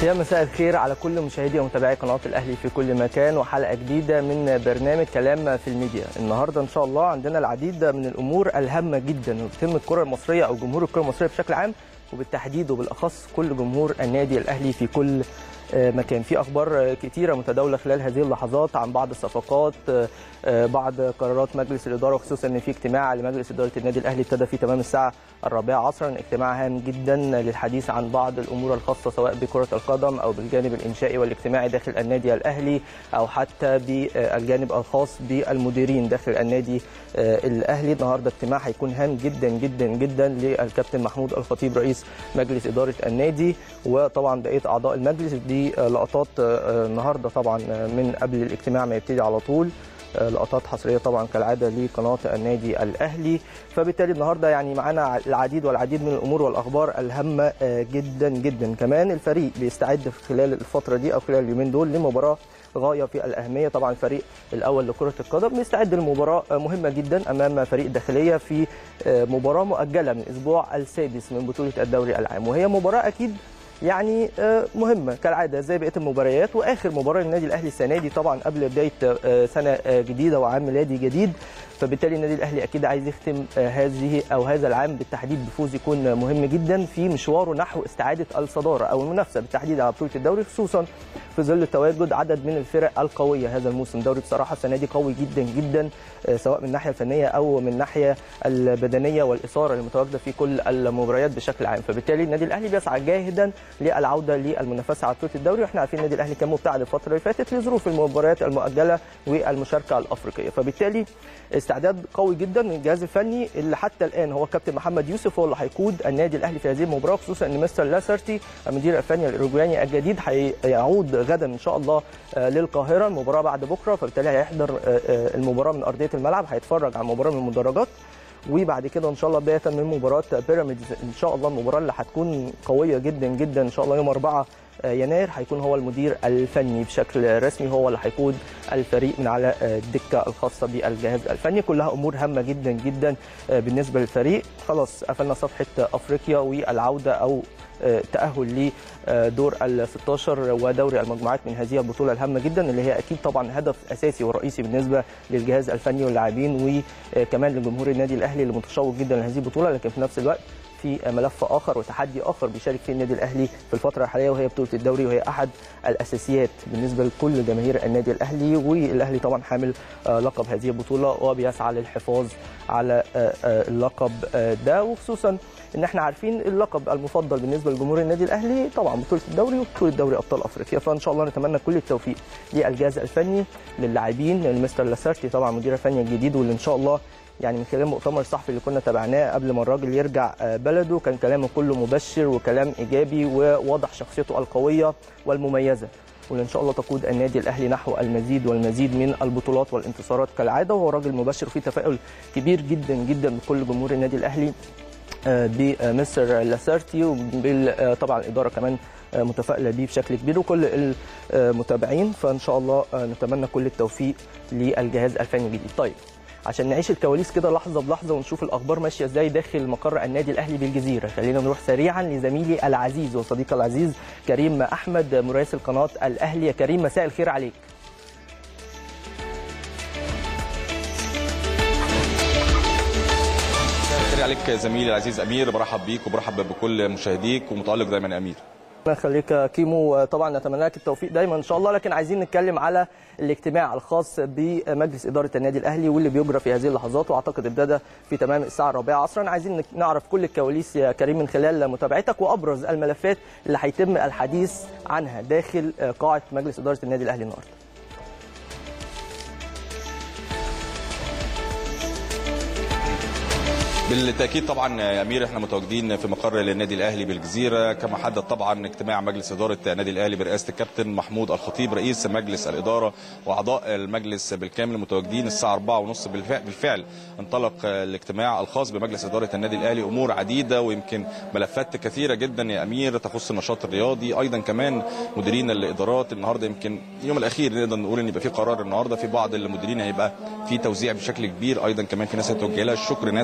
يا مساء الخير على كل مشاهدي ومتابعي قناه الاهلي في كل مكان وحلقه جديده من برنامج كلام في الميديا النهارده ان شاء الله عندنا العديد من الامور الهامه جدا وبتهم الكره المصريه او جمهور الكره المصريه بشكل عام وبالتحديد وبالاخص كل جمهور النادي الاهلي في كل مكان في اخبار كتيره متداوله خلال هذه اللحظات عن بعض الصفقات بعض قرارات مجلس الاداره وخصوصا ان في اجتماع لمجلس اداره النادي الاهلي ابتدى في تمام الساعه الرابعه عصرا اجتماع هام جدا للحديث عن بعض الامور الخاصه سواء بكره القدم او بالجانب الانشائي والاجتماعي داخل النادي الاهلي او حتى بالجانب الخاص بالمديرين داخل النادي الاهلي النهارده اجتماع هيكون هام جدا جدا جدا للكابتن محمود الخطيب رئيس مجلس اداره النادي وطبعا بقيه اعضاء المجلس دي لقطات النهارده طبعا من قبل الاجتماع ما يبتدي على طول لقطات حصريه طبعا كالعاده لقناه النادي الاهلي فبالتالي النهارده يعني معانا العديد والعديد من الامور والاخبار الهامه جدا جدا كمان الفريق بيستعد خلال الفتره دي او خلال اليومين دول لمباراه غايه في الاهميه طبعا الفريق الاول لكره القدم بيستعد لمباراه مهمه جدا امام فريق الداخليه في مباراه مؤجله من الاسبوع السادس من بطوله الدوري العام وهي مباراه اكيد يعني مهمه كالعاده زي بقيه المباريات واخر مباراه للنادي الاهلي السنه دي طبعا قبل بدايه سنه جديده وعام ميلادي جديد فبالتالي النادي الاهلي اكيد عايز يختم هذه او هذا العام بالتحديد بفوز يكون مهم جدا في مشواره نحو استعاده الصداره او المنافسه بالتحديد على بطوله الدوري خصوصا في ظل تواجد عدد من الفرق القويه هذا الموسم دوري بصراحه السنه دي قوي جدا جدا سواء من الناحيه الفنيه او من الناحيه البدنيه والاثاره المتواجده في كل المباريات بشكل عام فبالتالي النادي الاهلي بيسعى جاهدا للعوده للمنافسه على بطوله الدوري واحنا عارفين النادي الاهلي كان مبتعد الفتره اللي فاتت لظروف المباريات المؤجله والمشاركه الافريقيه فبالتالي استعداد قوي جدا من الجهاز الفني اللي حتى الان هو كابتن محمد يوسف هو اللي هيقود النادي الاهلي في هذه المباراه خصوصا ان مستر لاسرتي المدير الفني الاوروجواني الجديد هيعود غدا ان شاء الله للقاهره المباراه بعد بكره فبالتالي هيحضر المباراه من ارضيه الملعب هيتفرج على المباراه من المدرجات وبعد كده ان شاء الله بدايه من مباراه بيراميدز ان شاء الله المباراه اللي هتكون قويه جدا جدا ان شاء الله يوم 4 يناير هيكون هو المدير الفني بشكل رسمي هو اللي هيقود الفريق من على الدكه الخاصه بالجهاز الفني كلها امور هامه جدا جدا بالنسبه للفريق خلاص قفلنا صفحه افريقيا والعوده او تاهل لدور ال 16 ودوري المجموعات من هذه البطوله الهامه جدا اللي هي اكيد طبعا هدف اساسي ورئيسي بالنسبه للجهاز الفني واللاعبين وكمان لجمهور النادي الاهلي اللي متشوق جدا لهذه البطوله لكن في نفس الوقت في ملف اخر وتحدي اخر بيشارك فيه النادي الاهلي في الفتره الحاليه وهي بطوله الدوري وهي احد الاساسيات بالنسبه لكل جماهير النادي الاهلي والاهلي طبعا حامل لقب هذه البطوله وبيسعى للحفاظ على اللقب ده وخصوصا ان احنا عارفين اللقب المفضل بالنسبه لجمهور النادي الاهلي طبعا بطوله الدوري وبطوله دوري ابطال افريقيا فان شاء الله نتمنى كل التوفيق للجهاز الفني للاعبين للمستر لاسارتي طبعا المدير الفني الجديد واللي ان شاء الله يعني من خلال المؤتمر الصحفي اللي كنا تابعناه قبل ما الراجل يرجع بلده كان كلامه كله مبشر وكلام ايجابي وواضح شخصيته القويه والمميزه واللي ان شاء الله تقود النادي الاهلي نحو المزيد والمزيد من البطولات والانتصارات كالعاده وهو راجل مبشر وفيه تفاؤل كبير جدا جدا بكل جمهور النادي الاهلي بمستر لاسارتي وطبعا الاداره كمان متفائله بيه بشكل كبير وكل المتابعين فان شاء الله نتمنى كل التوفيق للجهاز الفني الجديد طيب عشان نعيش الكواليس كده لحظه بلحظه ونشوف الاخبار ماشيه ازاي داخل مقر النادي الاهلي بالجزيره خلينا نروح سريعا لزميلي العزيز وصديقي العزيز كريم احمد مراسل قناه الاهلي يا كريم مساء الخير عليك عليك زميلي العزيز امير برحب بيك وبرحب بكل مشاهديك ومتالق دايما يا امير الله يخليك كيمو طبعا نتمنى لك التوفيق دايما ان شاء الله لكن عايزين نتكلم على الاجتماع الخاص بمجلس اداره النادي الاهلي واللي بيجرى في هذه اللحظات واعتقد ابتدى في تمام الساعه الرابعه عصرا عايزين نعرف كل الكواليس يا كريم من خلال متابعتك وابرز الملفات اللي هيتم الحديث عنها داخل قاعه مجلس اداره النادي الاهلي النهارده بالتاكيد طبعا يا امير احنا متواجدين في مقر النادي الاهلي بالجزيره كما حدد طبعا اجتماع مجلس اداره النادي الاهلي برئاسه الكابتن محمود الخطيب رئيس مجلس الاداره واعضاء المجلس بالكامل متواجدين الساعه 4:30 بالفعل انطلق الاجتماع الخاص بمجلس اداره النادي الاهلي امور عديده ويمكن ملفات كثيره جدا يا امير تخص النشاط الرياضي ايضا كمان مديرين الادارات النهارده يمكن اليوم الاخير نقدر نقول ان يبقى في قرار النهارده في بعض المديرين هيبقى في توزيع بشكل كبير ايضا كمان في ناس هتوجه لها الشكر ناس هتستمر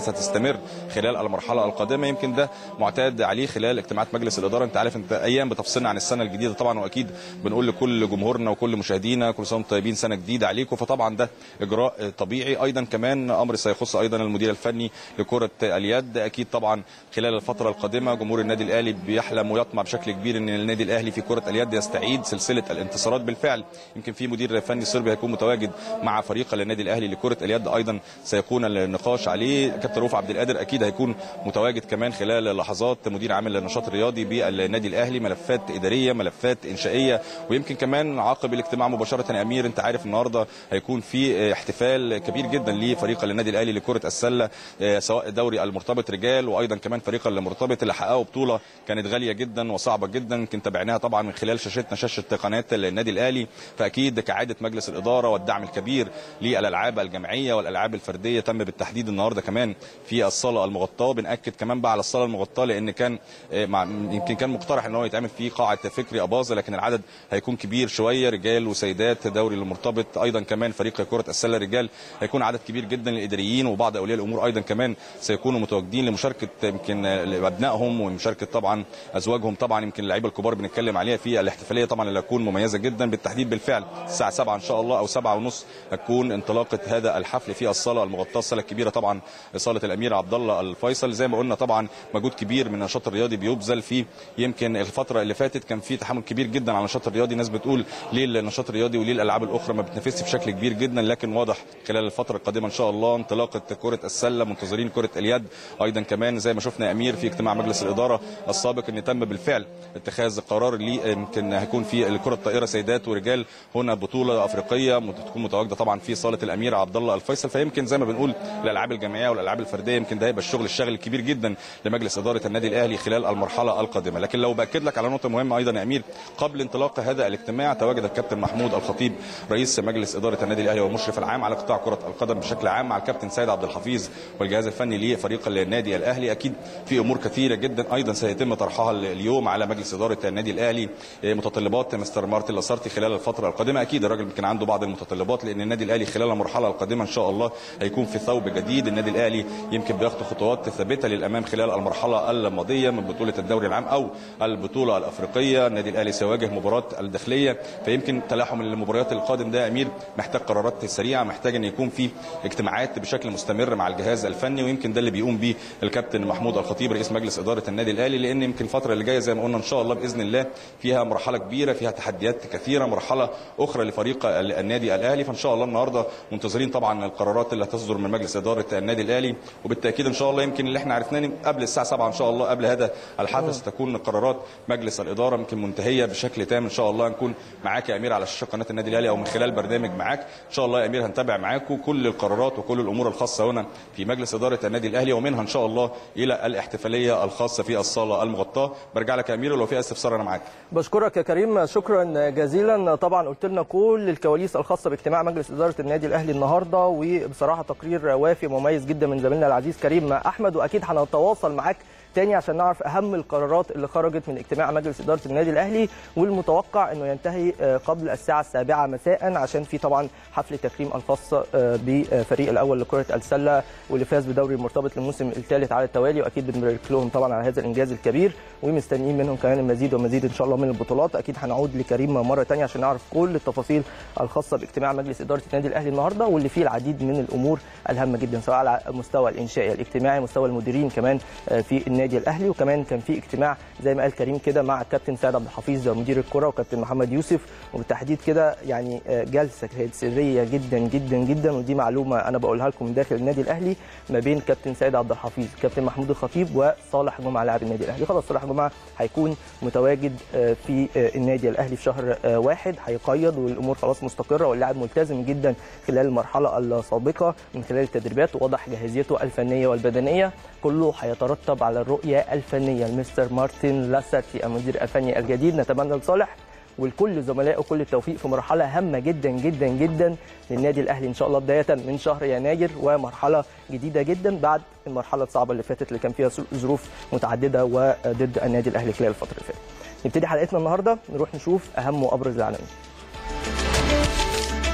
مستمر خلال المرحله القادمه يمكن ده معتاد عليه خلال اجتماعات مجلس الاداره انت عارف انت ايام بتفصلنا عن السنه الجديده طبعا واكيد بنقول لكل جمهورنا وكل مشاهدينا كل سنه وانتم طيبين سنه جديده عليكم فطبعا ده اجراء طبيعي ايضا كمان امر سيخص ايضا المدير الفني لكره اليد اكيد طبعا خلال الفتره القادمه جمهور النادي الاهلي بيحلم ويطمع بشكل كبير ان النادي الاهلي في كره اليد يستعيد سلسله الانتصارات بالفعل يمكن في مدير فني صربي هيكون متواجد مع فريق النادي الاهلي لكره اليد ايضا سيكون النقاش عليه كابتن رؤوف عبد القادر اكيد هيكون متواجد كمان خلال لحظات مدير عام النشاط الرياضي بالنادي الاهلي ملفات اداريه ملفات انشائيه ويمكن كمان عقب الاجتماع مباشره يا امير انت عارف النهارده هيكون في احتفال كبير جدا لفريق النادي الاهلي لكره السله سواء الدوري المرتبط رجال وايضا كمان فريق المرتبط اللي حققوا بطوله كانت غاليه جدا وصعبه جدا يمكن تابعناها طبعا من خلال شاشتنا شاشه قناه النادي الاهلي فاكيد كعاده مجلس الاداره والدعم الكبير للالعاب الجماعيه والالعاب الفرديه تم بالتحديد النهارده كمان في الصاله المغطاه بناكد كمان بقى على الصاله المغطاه لان كان مع يمكن كان مقترح ان هو يتعمل في قاعه فكري اباظه لكن العدد هيكون كبير شويه رجال وسيدات دوري المرتبط ايضا كمان فريق كره السله رجال هيكون عدد كبير جدا للاداريين وبعض اولياء الامور ايضا كمان سيكونوا متواجدين لمشاركه يمكن ابنائهم ومشاركه طبعا ازواجهم طبعا يمكن اللعيبه الكبار بنتكلم عليها في الاحتفاليه طبعا اللي هتكون مميزه جدا بالتحديد بالفعل الساعه 7 ان شاء الله او 7 ونص هتكون انطلاقه هذا الحفل في الصاله المغطاه الصاله الكبيره طبعا صاله الامير عبد الله الفيصل زي ما قلنا طبعا مجهود كبير من النشاط الرياضي بيبذل في يمكن الفتره اللي فاتت كان في تحمل كبير جدا على النشاط الرياضي ناس بتقول ليه النشاط الرياضي وليه الالعاب الاخرى ما بتنافسش بشكل كبير جدا لكن واضح خلال الفتره القادمه ان شاء الله انطلاقه كره السله منتظرين كره اليد ايضا كمان زي ما شفنا يا امير في اجتماع مجلس الاداره السابق ان تم بالفعل اتخاذ قرار ليه يمكن هيكون في الكره الطائره سيدات ورجال هنا بطوله افريقيه تكون متواجده طبعا في صاله الامير عبد الله الفيصل فيمكن زي ما بنقول الالعاب الجماعيه والالعاب الفرديه يمكن ده هيبقى الشغل الشاغل الكبير جدا لمجلس اداره النادي الاهلي خلال المرحله القادمه لكن لو باكد لك على نقطه مهمه ايضا يا امير قبل انطلاق هذا الاجتماع تواجد الكابتن محمود الخطيب رئيس مجلس اداره النادي الاهلي والمشرف العام على قطاع كره القدم بشكل عام مع الكابتن سيد عبد الحفيظ والجهاز الفني لفريق النادي الاهلي اكيد في امور كثيره جدا ايضا سيتم طرحها اليوم على مجلس اداره النادي الاهلي متطلبات مستر مارتن لاسارتي خلال الفتره القادمه اكيد الراجل يمكن عنده بعض المتطلبات لان النادي الاهلي خلال المرحله القادمه ان شاء الله هيكون في ثوب جديد النادي الاهلي يمكن بياخد خطوات ثابته للامام خلال المرحله الماضيه من بطوله الدوري العام او البطوله الافريقيه النادي الاهلي سيواجه مباراه الداخليه فيمكن تلاحم المباريات القادم ده يا امير محتاج قرارات سريعه محتاج ان يكون في اجتماعات بشكل مستمر مع الجهاز الفني ويمكن ده اللي بيقوم به الكابتن محمود الخطيب رئيس مجلس اداره النادي الاهلي لان يمكن الفتره اللي جايه زي ما قلنا ان شاء الله باذن الله فيها مرحله كبيره فيها تحديات كثيره مرحله اخرى لفريق النادي الاهلي فان شاء الله النهارده منتظرين طبعا القرارات اللي هتصدر من مجلس اداره النادي الاهلي وبالتاكيد ان شاء الله يمكن اللي احنا عرفناه قبل الساعه 7 ان شاء الله قبل هذا الحفل ستكون قرارات مجلس الاداره يمكن منتهيه بشكل تام ان شاء الله نكون معاك يا امير على شاشه قناه النادي الاهلي او من خلال برنامج معاك ان شاء الله يا امير هنتابع معاكم كل القرارات وكل الامور الخاصه هنا في مجلس اداره النادي الاهلي ومنها ان شاء الله الى الاحتفاليه الخاصه في الصاله المغطاه برجع لك يا امير ولو في استفسار انا معاك بشكرك يا كريم شكرا جزيلا طبعا قلت لنا كل الكواليس الخاصه باجتماع مجلس اداره النادي الاهلي النهارده وبصراحه تقرير وافي مميز جدا من زميلنا العزيز كريم احمد واكيد هنتواصل معاك تاني عشان نعرف اهم القرارات اللي خرجت من اجتماع مجلس اداره النادي الاهلي والمتوقع انه ينتهي قبل الساعه السابعه مساء عشان في طبعا حفل تكريم الخاص بفريق الاول لكره السله واللي فاز بدوري المرتبط للموسم الثالث على التوالي واكيد بنبارك لهم طبعا على هذا الانجاز الكبير ومستنيين منهم كمان المزيد ومزيد ان شاء الله من البطولات اكيد هنعود لكريم مره ثانيه عشان نعرف كل التفاصيل الخاصه باجتماع مجلس اداره النادي الاهلي النهارده واللي فيه العديد من الامور الهامه جدا سواء على المستوى الانشائي الاجتماعي مستوى المديرين كمان في النادي الاهلي وكمان كان في اجتماع زي ما قال كريم كده مع الكابتن سعد عبد الحفيظ مدير الكره وكابتن محمد يوسف وبالتحديد كده يعني جلسه كانت سريه جدا جدا جدا ودي معلومه انا بقولها لكم من داخل النادي الاهلي ما بين كابتن سيد عبد الحفيظ كابتن محمود الخطيب وصالح جمعه لاعب النادي الاهلي خلاص صالح جمعه هيكون متواجد في النادي الاهلي في شهر واحد هيقيد والامور خلاص مستقره واللاعب ملتزم جدا خلال المرحله السابقه من خلال التدريبات ووضح جاهزيته الفنيه والبدنيه كله هيترتب على الرؤيه الفنيه لمستر مارتن لاسارتي المدير الفني الجديد نتمنى لصالح ولكل زملائه كل التوفيق في مرحله هامه جدا جدا جدا للنادي الاهلي ان شاء الله بدايه من شهر يناير ومرحله جديده جدا بعد المرحله الصعبه اللي فاتت اللي كان فيها ظروف متعدده وضد النادي الاهلي خلال الفتره اللي فاتت. نبتدي حلقتنا النهارده نروح نشوف اهم وابرز العناوين.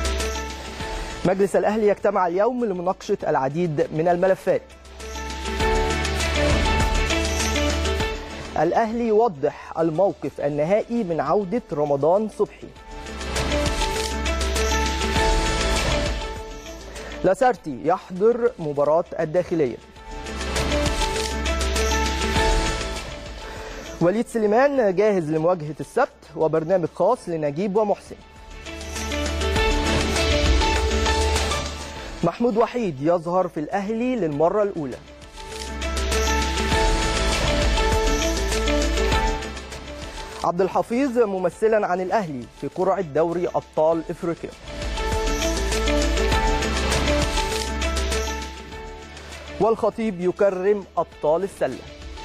مجلس الاهلي يجتمع اليوم لمناقشه العديد من الملفات. الاهلي يوضح الموقف النهائي من عوده رمضان صبحي لاسارتي يحضر مباراه الداخليه وليد سليمان جاهز لمواجهه السبت وبرنامج خاص لنجيب ومحسن محمود وحيد يظهر في الأهلي للمرة الأولى عبد الحفيظ ممثلا عن الأهلي في قرعة دوري أبطال إفريقيا والخطيب يكرم أبطال السلة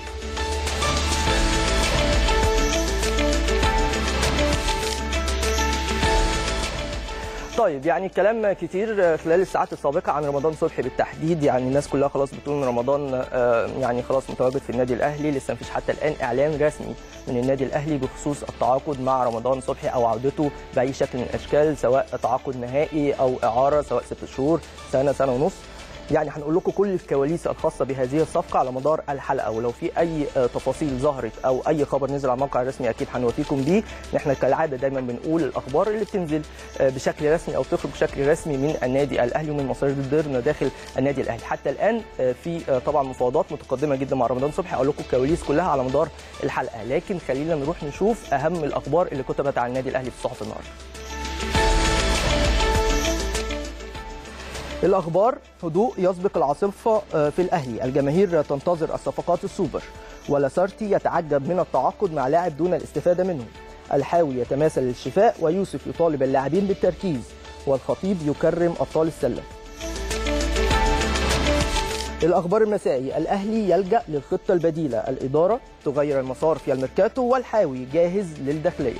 طيب يعني كلام كتير خلال الساعات السابقة عن رمضان صبحي بالتحديد يعني الناس كلها خلاص بتقول ان رمضان آه، يعني خلاص متواجد في النادي الأهلي لسه مفيش حتى الآن إعلان رسمي من النادي الأهلي بخصوص التعاقد مع رمضان صبحي أو عودته بأي شكل من الأشكال سواء تعاقد نهائي أو إعارة سواء ست شهور سنة سنة ونص يعني هنقول لكم كل الكواليس الخاصه بهذه الصفقه على مدار الحلقه ولو في اي آه، تفاصيل ظهرت او اي خبر نزل على الموقع الرسمي اكيد هنوافيكم بيه احنا كالعاده دايما بنقول الاخبار اللي بتنزل آه، بشكل رسمي او تخرج بشكل رسمي من النادي الاهلي ومن مصادر الدرن داخل النادي الاهلي حتى الان آه، في آه، طبعا مفاوضات متقدمه جدا مع رمضان صبحي اقول لكم الكواليس كلها على مدار الحلقه لكن خلينا نروح نشوف اهم الاخبار اللي كتبت عن النادي الاهلي في الصحف النهارده الأخبار هدوء يسبق العاصفة آه، في الأهلي الجماهير تنتظر الصفقات السوبر ولاسارتي يتعجب من التعاقد مع لاعب دون الاستفادة منه الحاوي يتماثل للشفاء ويوسف يطالب اللاعبين بالتركيز والخطيب يكرم أبطال السلة الأخبار المسائي الأهلي يلجأ للخطة البديلة الإدارة تغير المسار في الميركاتو والحاوي جاهز للداخلية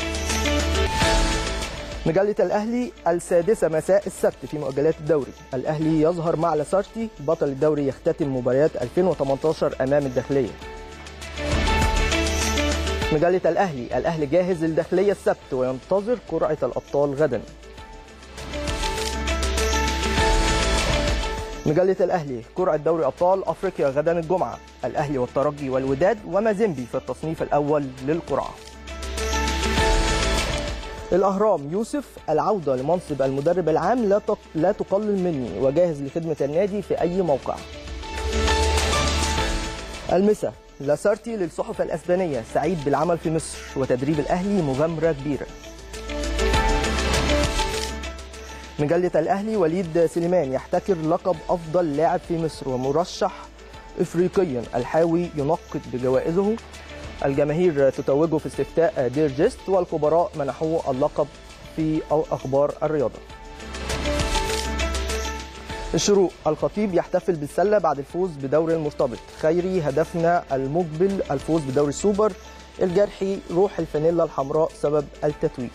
مجلة الأهلي السادسة مساء السبت في مؤجلات الدوري الأهلي يظهر مع لاسارتي بطل الدوري يختتم مباريات 2018 أمام الداخلية مجلة الأهلي الأهلي جاهز للداخلية السبت وينتظر قرعة الأبطال غدا مجلة الأهلي قرعة دوري أبطال أفريقيا غدا الجمعة الأهلي والترجي والوداد ومازيمبي في التصنيف الأول للقرعة الأهرام يوسف العودة لمنصب المدرب العام لا تق... لا تقلل مني وجاهز لخدمة النادي في أي موقع. المسا لاسارتي للصحف الأسبانية سعيد بالعمل في مصر وتدريب الأهلي مغامرة كبيرة. مجلة الأهلي وليد سليمان يحتكر لقب أفضل لاعب في مصر ومرشح إفريقيا الحاوي ينقط بجوائزه الجماهير تتوجه في استفتاء دير جيست والخبراء منحوه اللقب في أو أخبار الرياضة الشروق الخطيب يحتفل بالسلة بعد الفوز بدوري المرتبط خيري هدفنا المقبل الفوز بدوري السوبر الجرحي روح الفانيلا الحمراء سبب التتويج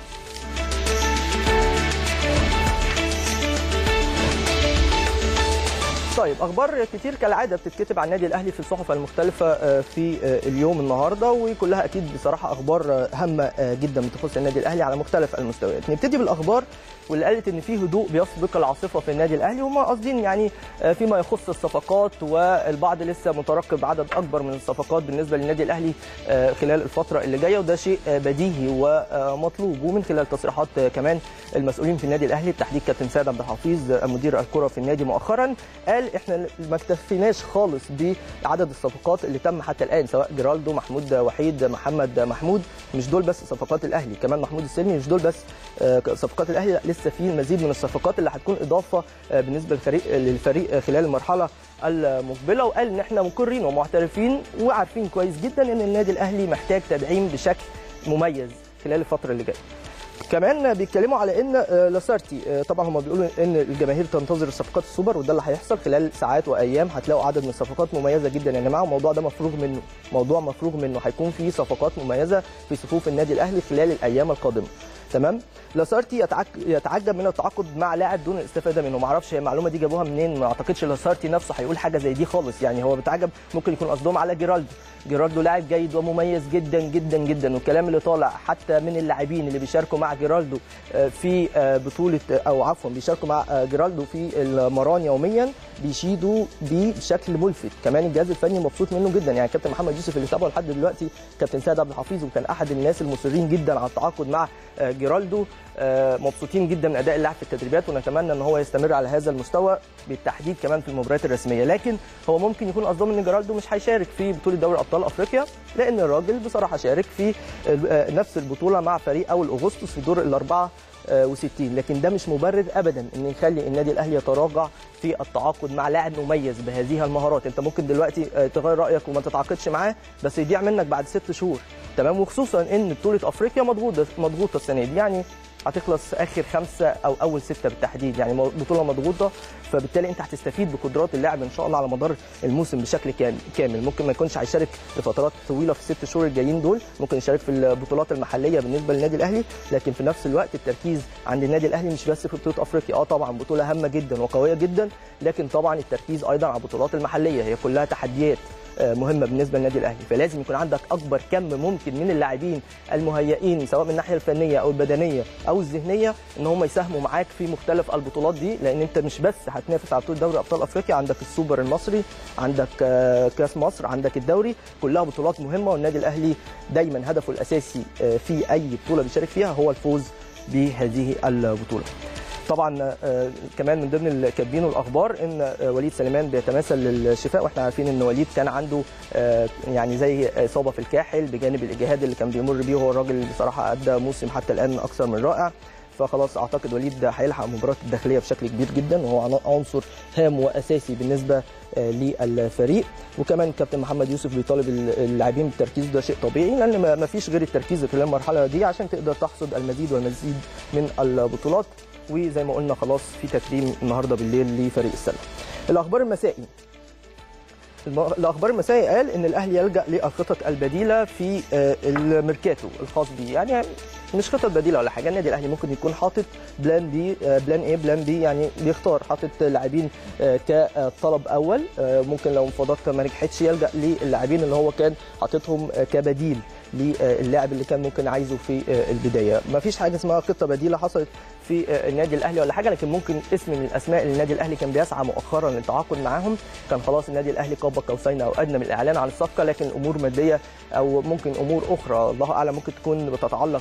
طيب اخبار كتير كالعاده بتتكتب عن النادي الاهلي في الصحف المختلفه آه، في آه، اليوم النهارده وكلها اكيد بصراحه اخبار آه، هامه آه، جدا بتخص النادي الاهلي على مختلف المستويات نبتدي بالاخبار واللي قالت ان في هدوء بيسبق العاصفه في النادي الاهلي وما قاصدين يعني آه، فيما يخص الصفقات والبعض لسه مترقب عدد اكبر من الصفقات بالنسبه للنادي الاهلي آه، خلال الفتره اللي جايه وده شيء آه، بديهي ومطلوب ومن خلال تصريحات آه، كمان المسؤولين في النادي الاهلي بالتحديد كابتن سيد عبد الحفيظ آه، مدير الكره في النادي مؤخرا قال احنا ما اكتفيناش خالص بعدد الصفقات اللي تم حتى الان سواء جيرالدو محمود وحيد محمد محمود مش دول بس صفقات الاهلي كمان محمود السلمي مش دول بس آه، صفقات الاهلي لا لسه في المزيد من الصفقات اللي هتكون اضافه آه، بالنسبه للفريق للفريق خلال المرحله المقبله وقال ان احنا مقرين ومعترفين وعارفين كويس جدا ان النادي الاهلي محتاج تدعيم بشكل مميز خلال الفتره اللي جايه كمان بيتكلموا على ان آه، لاسارتي آه، طبعا هم بيقولوا ان الجماهير تنتظر صفقات السوبر وده اللي هيحصل خلال ساعات وايام هتلاقوا عدد من الصفقات مميزه جدا يا جماعه والموضوع ده مفروغ منه موضوع مفروغ منه هيكون في صفقات مميزه في صفوف النادي الاهلي خلال الايام القادمه تمام لاسارتي يتعك... يتعجب من التعاقد مع لاعب دون الاستفاده منه ما اعرفش هي المعلومه دي جابوها منين ما اعتقدش لاسارتي نفسه هيقول حاجه زي دي خالص يعني هو بيتعجب ممكن يكون قصدهم على جيرالدو جيرالدو لاعب جيد ومميز جدا جدا جدا والكلام اللي طالع حتى من اللاعبين اللي بيشاركوا مع جيرالدو آه، في آه، بطوله او عفوا بيشاركوا مع آه، جيرالدو في المران يوميا بيشيدوا بيه بشكل ملفت كمان الجهاز الفني مبسوط منه جدا يعني كابتن محمد يوسف اللي تابعه لحد دلوقتي كابتن سيد عبد الحفيظ وكان احد الناس المصرين جدا على التعاقد مع آه، جيرالدو آه، مبسوطين جدا من اداء اللاعب في التدريبات ونتمنى ان هو يستمر على هذا المستوى بالتحديد كمان في المباريات الرسميه لكن هو ممكن يكون قصدهم ان جيرالدو مش هيشارك في بطوله دوري ابطال افريقيا لان الراجل بصراحه شارك في آه، نفس البطوله مع فريق اول اغسطس في دور الاربعه آه، وستين لكن ده مش مبرر ابدا ان يخلي النادي الاهلي يتراجع في التعاقد مع لاعب مميز بهذه المهارات انت ممكن دلوقتي آه، تغير رايك وما تتعاقدش معاه بس يضيع منك بعد ست شهور تمام وخصوصا ان بطوله افريقيا مضغوطه مضغوطه السنه دي يعني هتخلص اخر خمسه او اول سته بالتحديد يعني بطوله مضغوطه فبالتالي انت هتستفيد بقدرات اللاعب ان شاء الله على مدار الموسم بشكل كام- كامل ممكن ما يكونش هيشارك لفترات طويله في الست شهور الجايين دول ممكن يشارك في البطولات المحليه بالنسبه للنادي الاهلي لكن في نفس الوقت التركيز عند النادي الاهلي مش بس في بطوله افريقيا اه طبعا بطوله هامه جدا وقويه جدا لكن طبعا التركيز ايضا على البطولات المحليه هي كلها تحديات آه، مهمه بالنسبه للنادي الاهلي فلازم يكون عندك اكبر كم ممكن من اللاعبين المهيئين سواء من الناحيه الفنيه او البدنيه او الذهنيه ان هم يساهموا معاك في مختلف البطولات دي لان انت مش بس هتنافس على بطوله دوري ابطال افريقيا عندك السوبر المصري عندك آه، كاس مصر عندك الدوري كلها بطولات مهمه والنادي الاهلي دايما هدفه الاساسي آه، في اي بطوله بيشارك فيها هو الفوز بهذه البطوله طبعا آه، كمان من ضمن الكاتبين والاخبار ان آه، وليد سليمان بيتماثل للشفاء واحنا عارفين ان وليد كان عنده آه، يعني زي اصابه في الكاحل بجانب الاجهاد اللي كان بيمر بيه هو الراجل بصراحه ادى موسم حتى الان اكثر من رائع فخلاص اعتقد وليد هيلحق مباراه الداخليه بشكل كبير جدا وهو عنصر هام واساسي بالنسبه آه، للفريق وكمان كابتن محمد يوسف بيطالب اللاعبين بالتركيز ده شيء طبيعي لان ما- ما فيش غير التركيز خلال المرحله دي عشان تقدر تحصد المزيد والمزيد من البطولات وزي ما قلنا خلاص في تكريم النهارده بالليل لفريق السله. الاخبار المسائي الم- الاخبار المسائي قال ان الاهلي يلجا للخطط البديله في آه، الميركاتو الخاص بيه يعني مش خطط بديله ولا حاجه النادي الاهلي ممكن يكون حاطط بلان بي آه، بلان ايه بلان بي يعني بيختار حاطط لاعبين آه، كطلب اول آه، ممكن لو مفاوضات ما نجحتش يلجا للاعبين اللي هو كان حاططهم آه، كبديل للاعب اللي كان ممكن عايزه في آه، البدايه ما فيش حاجه اسمها خطه بديله حصلت في آه، النادي الاهلي ولا حاجه لكن ممكن اسم من الاسماء اللي النادي الاهلي كان بيسعى مؤخرا للتعاقد معاهم كان خلاص النادي الاهلي قاب قوسين او ادنى من الاعلان عن الصفقه لكن الامور ماديه او ممكن امور اخرى الله اعلم ممكن تكون بتتعلق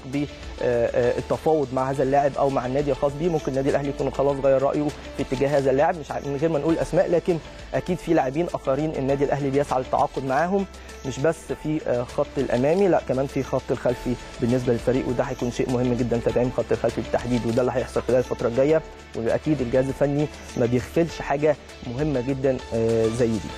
بالتفاوض مع هذا اللاعب او مع النادي الخاص بيه ممكن النادي الاهلي يكون خلاص غير رايه في اتجاه هذا اللاعب مش ع- من غير ما نقول اسماء لكن اكيد في لاعبين اخرين النادي الاهلي بيسعى للتعاقد معاهم مش بس في آه، خط الامامي لا كمان في خط الخلفي بالنسبه للفريق وده هيكون شيء مهم جدا تدعيم خط الخلفي بالتحديد وده اللي هيحصل خلال الفتره الجايه واكيد الجهاز الفني ما بيغفلش حاجه مهمه جدا آه، زي دي.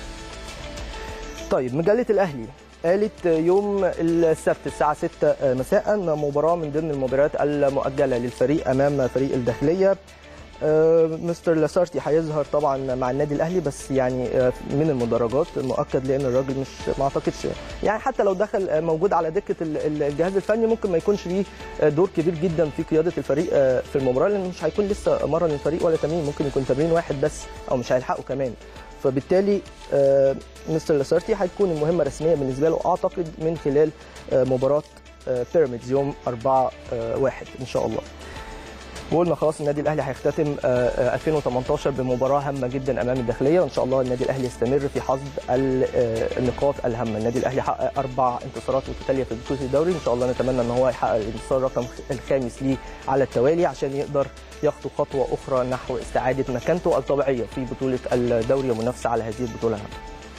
طيب مجله الاهلي قالت يوم السبت الساعة 6 مساء مباراة من ضمن المباريات المؤجلة للفريق أمام فريق الداخلية آه، مستر لاسارتي هيظهر طبعا مع النادي الاهلي بس يعني آه، من المدرجات مؤكد لان الراجل مش ما اعتقدش يعني حتى لو دخل آه، موجود على دكه ال- ال- الجهاز الفني ممكن ما يكونش ليه آه، دور كبير جدا في قياده الفريق آه، في المباراه لان مش هيكون لسه مرن الفريق ولا تمرين ممكن يكون تمرين واحد بس او مش هيلحقوا كمان فبالتالي آه، مستر لاسارتي هتكون المهمه رسميه بالنسبه له اعتقد من خلال آه، مباراه آه، بيراميدز يوم 4 1 ان شاء الله وقلنا خلاص النادي الاهلي هيختتم آه، آه، 2018 بمباراه هامه جدا امام الداخليه وان شاء الله النادي الاهلي يستمر في حصد ال- آه، النقاط الهامه النادي الاهلي حقق اربع انتصارات متتاليه في بطوله الدوري ان شاء الله نتمنى ان هو يحقق الانتصار رقم الخامس ليه على التوالي عشان يقدر يخطو خطوه اخرى نحو استعاده مكانته الطبيعيه في بطوله الدوري ومنافسه على هذه البطوله الهامه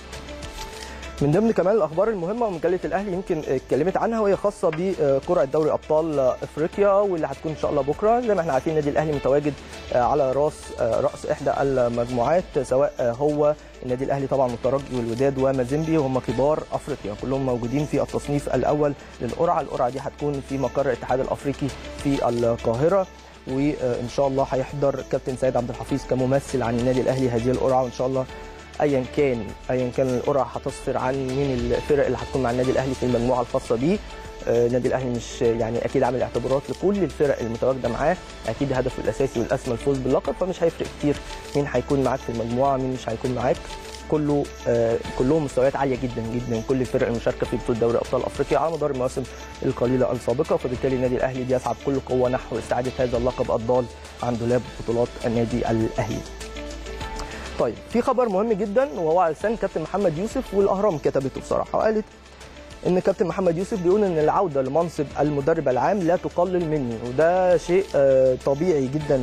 من ضمن كمان الاخبار المهمه ومجله الاهلي يمكن اتكلمت عنها وهي خاصه بقرعه دوري ابطال افريقيا واللي هتكون ان شاء الله بكره زي ما احنا عارفين النادي الاهلي متواجد على راس راس احدى المجموعات سواء هو النادي الاهلي طبعا والترجي والوداد ومازيمبي وهم كبار افريقيا كلهم موجودين في التصنيف الاول للقرعه القرعه دي هتكون في مقر الاتحاد الافريقي في القاهره وان شاء الله هيحضر كابتن سيد عبد الحفيظ كممثل عن النادي الاهلي هذه القرعه وان شاء الله ايا كان ايا كان القرعه هتصفر عن مين الفرق اللي هتكون مع النادي الاهلي في المجموعه الخاصه بيه آه، النادي الاهلي مش يعني اكيد عامل اعتبارات لكل الفرق المتواجده معاه اكيد هدفه الاساسي والاسمى الفوز باللقب فمش هيفرق كتير مين هيكون معاك في المجموعه مين مش هيكون معاك كله آه، كلهم مستويات عاليه جدا جدا كل الفرق المشاركه في بطوله دوري ابطال افريقيا على مدار المواسم القليله السابقه فبالتالي النادي الاهلي بيسعى بكل قوه نحو استعاده هذا اللقب الضال عن دولاب بطولات النادي الاهلي طيب في خبر مهم جدا وهو على لسان كابتن محمد يوسف والاهرام كتبته بصراحه وقالت ان كابتن محمد يوسف بيقول ان العوده لمنصب المدرب العام لا تقلل مني وده شيء آه، طبيعي جدا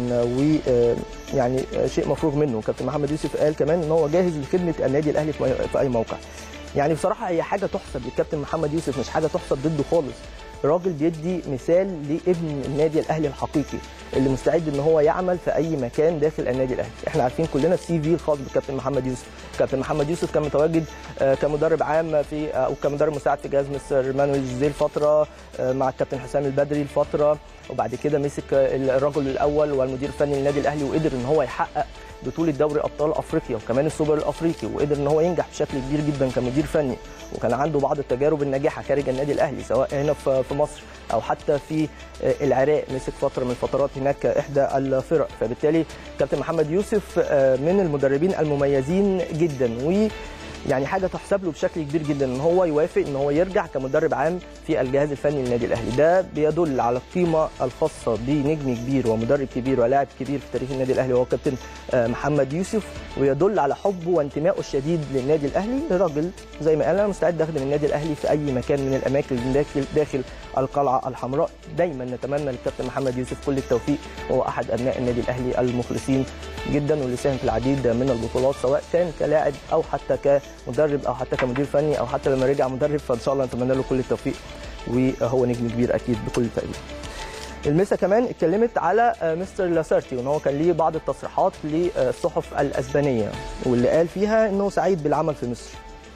ويعني شيء مفروغ منه كابتن محمد يوسف قال كمان ان هو جاهز لخدمه النادي الاهلي في أي- في اي موقع يعني بصراحه هي حاجه تحسب للكابتن محمد يوسف مش حاجه تحسب ضده خالص الراجل بيدي مثال لابن النادي الاهلي الحقيقي اللي مستعد ان هو يعمل في اي مكان داخل النادي الاهلي احنا عارفين كلنا السي في الخاص بكابتن محمد يوسف كابتن محمد يوسف كان متواجد آه، كمدرب عام في او كمدرب مساعد في جهاز مستر مانويل جوزيه لفتره آه، مع الكابتن حسام البدري لفتره وبعد كده مسك آه، الرجل الاول والمدير الفني للنادي الاهلي وقدر ان هو يحقق بطوله دوري ابطال افريقيا وكمان السوبر الافريقي وقدر ان هو ينجح بشكل كبير جدا كمدير فني وكان عنده بعض التجارب الناجحه خارج النادي الاهلي سواء هنا في في مصر او حتى في آه، العراق مسك فتره من الفترات هناك احدى الفرق فبالتالي كابتن محمد يوسف آه، من المدربين المميزين جدا و يعني حاجه تحسب له بشكل كبير جدا ان هو يوافق ان هو يرجع كمدرب عام في الجهاز الفني للنادي الاهلي ده بيدل على القيمه الخاصه بنجم كبير ومدرب كبير ولاعب كبير في تاريخ النادي الاهلي وهو كابتن آه، محمد يوسف ويدل على حبه وانتمائه الشديد للنادي الاهلي راجل زي ما قال انا مستعد اخدم النادي الاهلي في اي مكان من الاماكن داخل داخل القلعه الحمراء دايما نتمنى للكابتن محمد يوسف كل التوفيق وهو احد ابناء النادي الاهلي المخلصين جدا واللي ساهم في العديد من البطولات سواء كان كلاعب او حتى كمدرب او حتى كمدير فني او حتى لما رجع مدرب فان شاء الله نتمنى له كل التوفيق وهو نجم كبير اكيد بكل تاكيد المسا كمان اتكلمت على آه، مستر لاسارتي وان هو كان ليه بعض التصريحات للصحف الاسبانيه واللي قال فيها انه سعيد بالعمل في مصر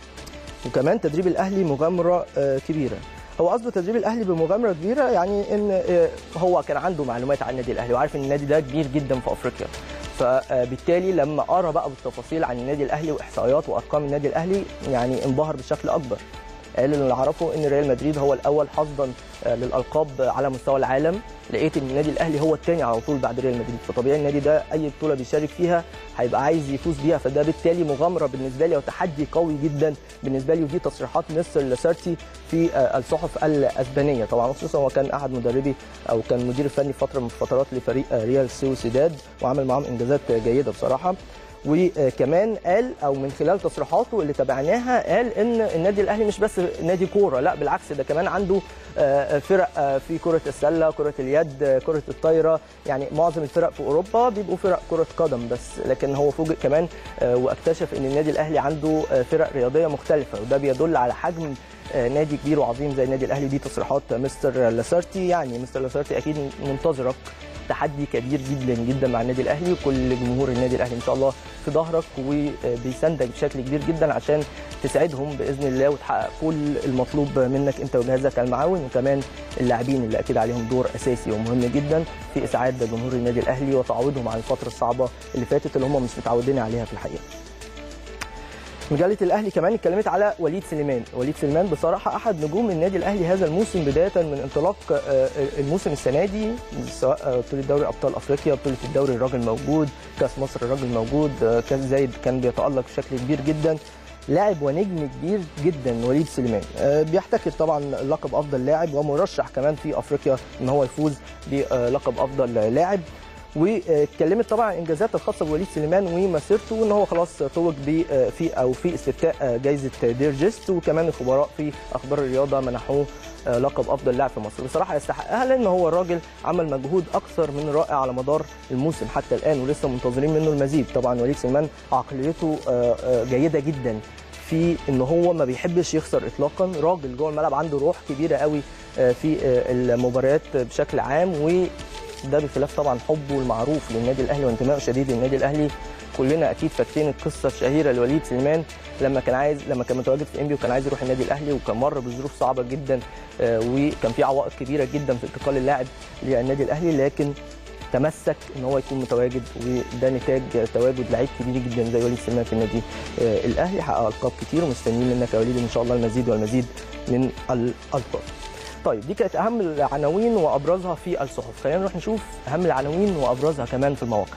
وكمان تدريب الاهلي مغامره آه، كبيره هو قصده تدريب الاهلي بمغامره كبيره يعني ان آه، هو كان عنده معلومات عن النادي الاهلي وعارف ان النادي ده كبير جدا في افريقيا فبالتالي لما قرا بقى بالتفاصيل عن النادي الاهلي واحصائيات وارقام النادي الاهلي يعني انبهر بشكل اكبر قال اللي اعرفه ان ريال مدريد هو الاول حظا آه، للالقاب على مستوى العالم لقيت ان النادي الاهلي هو الثاني على طول بعد ريال مدريد فطبيعي النادي ده اي بطوله بيشارك فيها هيبقى عايز يفوز بيها فده بالتالي مغامره بالنسبه لي وتحدي قوي جدا بالنسبه لي ودي تصريحات مستر لاسارتي في آه، الصحف الاسبانيه طبعا خصوصا هو كان احد مدربي او كان مدير فني فتره من الفترات لفريق آه، ريال سوسيداد وعمل معاهم انجازات آه، جيده بصراحه وكمان قال او من خلال تصريحاته اللي تابعناها قال ان النادي الاهلي مش بس نادي كوره لا بالعكس ده كمان عنده آه، فرق آه، في كره السله كره اليد آه، كره الطايره يعني معظم الفرق في اوروبا بيبقوا فرق كره قدم بس لكن هو فوجئ كمان آه، واكتشف ان النادي الاهلي عنده آه، فرق رياضيه مختلفه وده بيدل على حجم آه، نادي كبير وعظيم زي النادي الاهلي دي تصريحات مستر لاسارتي يعني مستر لاسارتي اكيد منتظرك تحدي كبير جدا جدا مع النادي الاهلي وكل جمهور النادي الاهلي ان شاء الله في ظهرك وبيساندك بشكل كبير جدا عشان تساعدهم باذن الله وتحقق كل المطلوب منك انت وجهازك المعاون وكمان اللاعبين اللي اكيد عليهم دور اساسي ومهم جدا في اسعاد جمهور النادي الاهلي وتعويضهم عن الفتره الصعبه اللي فاتت اللي هم مش متعودين عليها في الحقيقه. مجله الاهلي كمان اتكلمت على وليد سليمان وليد سليمان بصراحه احد نجوم النادي الاهلي هذا الموسم بدايه من انطلاق آه، الموسم السنه دي سواء آه، بطوله دوري ابطال افريقيا بطوله الدوري الراجل موجود كاس مصر الراجل موجود آه، كاس زايد كان بيتالق بشكل كبير جدا لاعب ونجم كبير جدا وليد سليمان آه، بيحتكر طبعا لقب افضل لاعب ومرشح كمان في افريقيا ان هو يفوز بلقب افضل لاعب واتكلمت طبعا عن الانجازات الخاصه بوليد سليمان ومسيرته وان هو خلاص توج ب في او في استفتاء جائزه دير جيست وكمان الخبراء في اخبار الرياضه منحوه لقب افضل لاعب في مصر بصراحه يستحقها لان هو الراجل عمل مجهود اكثر من رائع على مدار الموسم حتى الان ولسه منتظرين منه المزيد طبعا وليد سليمان عقليته آه، آه، جيده جدا في ان هو ما بيحبش يخسر اطلاقا راجل جوه الملعب عنده روح كبيره قوي آه، في آه، المباريات بشكل عام وده بخلاف طبعا حبه المعروف للنادي الاهلي وانتمائه الشديد للنادي الاهلي كلنا اكيد فاكرين القصه الشهيره لوليد سليمان لما كان عايز لما كان متواجد في انبي وكان عايز يروح النادي الاهلي وكان مر بظروف صعبه جدا آه، وكان في عوائق كبيره جدا في انتقال اللاعب للنادي الاهلي لكن تمسك ان هو يكون متواجد وده نتاج تواجد لعيب كبير جدا زي وليد سليمان في النادي آه، الاهلي حقق القاب كتير ومستنيين منك يا وليد ان شاء الله المزيد والمزيد من الالقاب. طيب دي كانت اهم العناوين وابرزها في الصحف، خلينا نروح نشوف اهم العناوين وابرزها كمان في المواقع.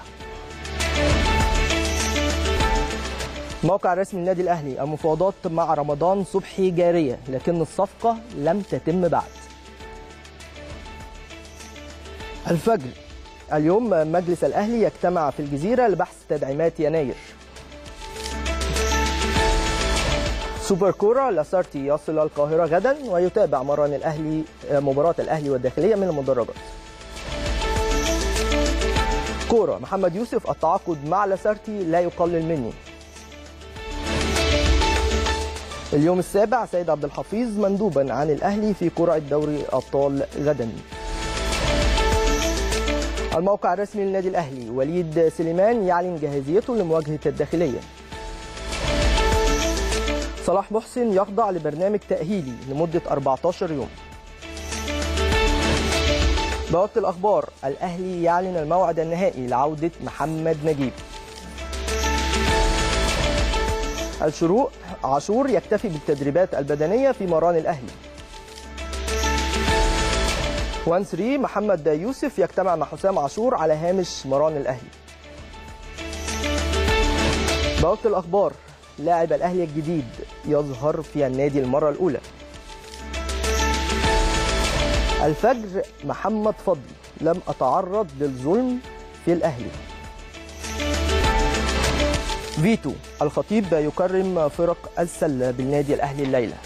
موقع الرسمي للنادي الاهلي المفاوضات مع رمضان صبحي جاريه لكن الصفقه لم تتم بعد. الفجر اليوم مجلس الاهلي يجتمع في الجزيره لبحث تدعيمات يناير سوبر كورة لاسارتي يصل القاهرة غدا ويتابع مران الأهلي مباراة الأهلي والداخلية من المدرجات كورة محمد يوسف التعاقد مع لاسارتي لا يقلل مني اليوم السابع سيد عبد الحفيظ مندوبا عن الأهلي في قرعة دوري أبطال غدا الموقع الرسمي للنادي الأهلي وليد سليمان يعلن جاهزيته لمواجهة الداخلية صلاح محسن يخضع لبرنامج تأهيلي لمدة 14 يوم بوابة الأخبار الأهلي يعلن الموعد النهائي لعودة محمد نجيب الشروق عاشور يكتفي بالتدريبات البدنية في مران الأهلي 1 3 محمد يوسف يجتمع مع حسام عاشور على هامش مران الأهلي بوابة الأخبار لاعب الأهلي الجديد يظهر في النادي المرة الأولى الفجر محمد فضل لم أتعرض للظلم في الأهلي فيتو الخطيب يكرم فرق السلة بالنادي الأهلي الليلة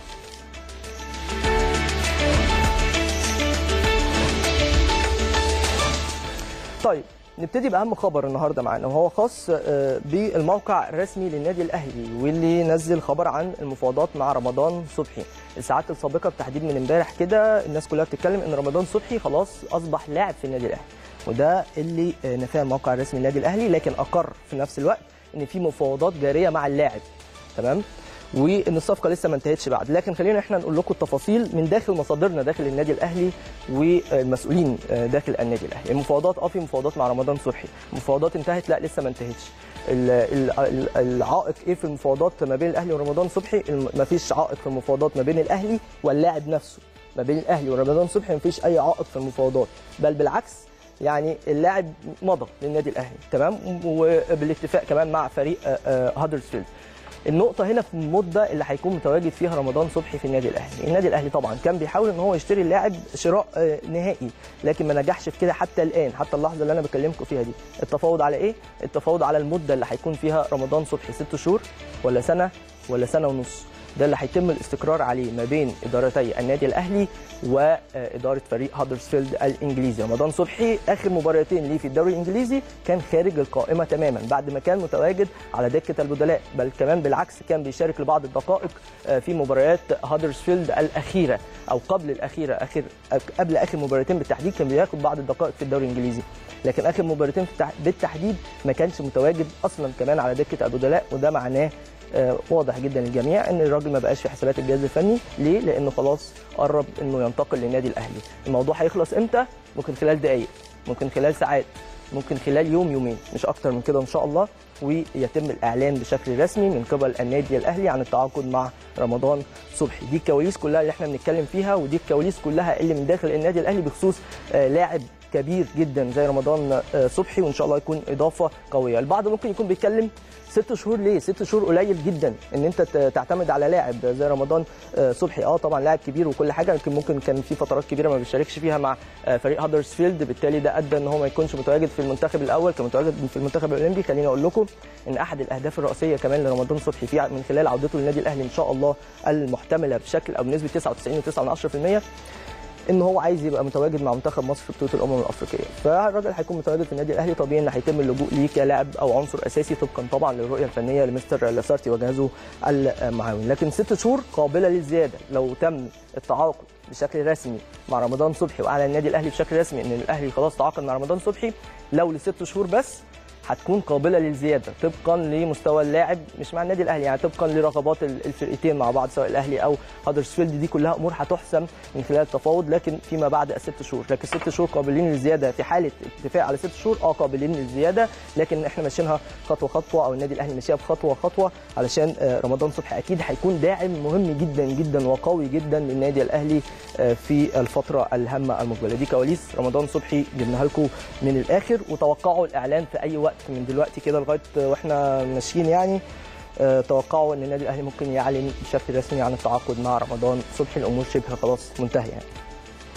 طيب نبتدي باهم خبر النهارده معانا وهو خاص بالموقع الرسمي للنادي الاهلي واللي نزل خبر عن المفاوضات مع رمضان صبحي الساعات السابقه بالتحديد من امبارح كده الناس كلها بتتكلم ان رمضان صبحي خلاص اصبح لاعب في النادي الاهلي وده اللي نفاه الموقع الرسمي للنادي الاهلي لكن اقر في نفس الوقت ان في مفاوضات جاريه مع اللاعب تمام وان الصفقه لسه ما انتهتش بعد لكن خلينا احنا نقول لكم التفاصيل من داخل مصادرنا داخل النادي الاهلي والمسؤولين داخل النادي الاهلي المفاوضات اه في مفاوضات مع رمضان صبحي المفاوضات انتهت لا لسه ما انتهتش العائق ايه في المفاوضات ما بين الاهلي ورمضان صبحي ما فيش عائق في المفاوضات ما بين الاهلي واللاعب نفسه ما بين الاهلي ورمضان صبحي ما فيش اي عائق في المفاوضات بل بالعكس يعني اللاعب مضى للنادي الاهلي تمام وبالاتفاق كمان مع فريق هادرسفيلد النقطة هنا في المدة اللي هيكون متواجد فيها رمضان صبحي في النادي الأهلي، النادي الأهلي طبعا كان بيحاول إن هو يشتري اللاعب شراء نهائي، لكن ما نجحش في كده حتى الآن، حتى اللحظة اللي أنا بكلمكم فيها دي، التفاوض على إيه؟ التفاوض على المدة اللي هيكون فيها رمضان صبحي ست شهور ولا سنة ولا سنة ونص، ده اللي هيتم الاستقرار عليه ما بين ادارتي النادي الاهلي واداره فريق هادرسفيلد الانجليزي رمضان صبحي اخر مباراتين ليه في الدوري الانجليزي كان خارج القائمه تماما بعد ما كان متواجد على دكه البدلاء بل كمان بالعكس كان بيشارك لبعض الدقائق في مباريات هادرسفيلد الاخيره او قبل الاخيره اخر قبل اخر مباراتين بالتحديد كان بياخد بعض الدقائق في الدوري الانجليزي لكن اخر مباراتين بالتحديد ما كانش متواجد اصلا كمان على دكه البدلاء وده معناه واضح جدا للجميع ان الراجل ما بقاش في حسابات الجهاز الفني ليه لانه خلاص قرب انه ينتقل للنادي الاهلي الموضوع هيخلص امتى ممكن خلال دقائق ممكن خلال ساعات ممكن خلال يوم يومين مش اكتر من كده ان شاء الله ويتم الاعلان بشكل رسمي من قبل النادي الاهلي عن التعاقد مع رمضان صبحي دي الكواليس كلها اللي احنا بنتكلم فيها ودي الكواليس كلها اللي من داخل النادي الاهلي بخصوص لاعب كبير جدا زي رمضان صبحي وان شاء الله يكون اضافه قويه البعض ممكن يكون بيتكلم ست شهور ليه ست شهور قليل جدا ان انت تعتمد على لاعب زي رمضان صبحي اه طبعا لاعب كبير وكل حاجه لكن ممكن كان في فترات كبيره ما بيشاركش فيها مع فريق هادرسفيلد بالتالي ده ادى ان هو ما يكونش متواجد في المنتخب الاول كان متواجد في المنتخب الاولمبي خليني اقول لكم ان احد الاهداف الرئيسيه كمان لرمضان صبحي في من خلال عودته للنادي الاهلي ان شاء الله المحتمله بشكل او بنسبه 99.9% ان هو عايز يبقى متواجد مع منتخب مصر في بطوله الامم الافريقيه فالراجل هيكون متواجد في النادي الاهلي طبيعي ان هيتم اللجوء ليه كلاعب او عنصر اساسي طبقا طبعا للرؤيه الفنيه لمستر لاسارتي وجهازه المعاون لكن ست شهور قابله للزياده لو تم التعاقد بشكل رسمي مع رمضان صبحي واعلن النادي الاهلي بشكل رسمي ان الاهلي خلاص تعاقد مع رمضان صبحي لو لست شهور بس هتكون قابله للزياده طبقا لمستوى اللاعب مش مع النادي الاهلي يعني طبقا لرغبات الفرقتين مع بعض سواء الاهلي او هادرسفيلد دي كلها امور هتحسم من خلال التفاوض لكن فيما بعد الست شهور لكن ست شهور قابلين للزياده في حاله اتفاق على ست شهور اه قابلين للزياده لكن احنا ماشيينها خطوه خطوه او النادي الاهلي ماشيها بخطوه خطوه علشان رمضان صبحي اكيد هيكون داعم مهم جدا جدا وقوي جدا للنادي الاهلي في الفتره الهامه المقبله دي كواليس رمضان صبحي جبناها لكم من الاخر وتوقعوا الاعلان في اي وقت من دلوقتي كده لغايه واحنا ماشيين يعني أه توقعوا ان النادي الاهلي ممكن يعلن بشكل رسمي عن التعاقد مع رمضان صبحي الامور شبه خلاص منتهيه يعني.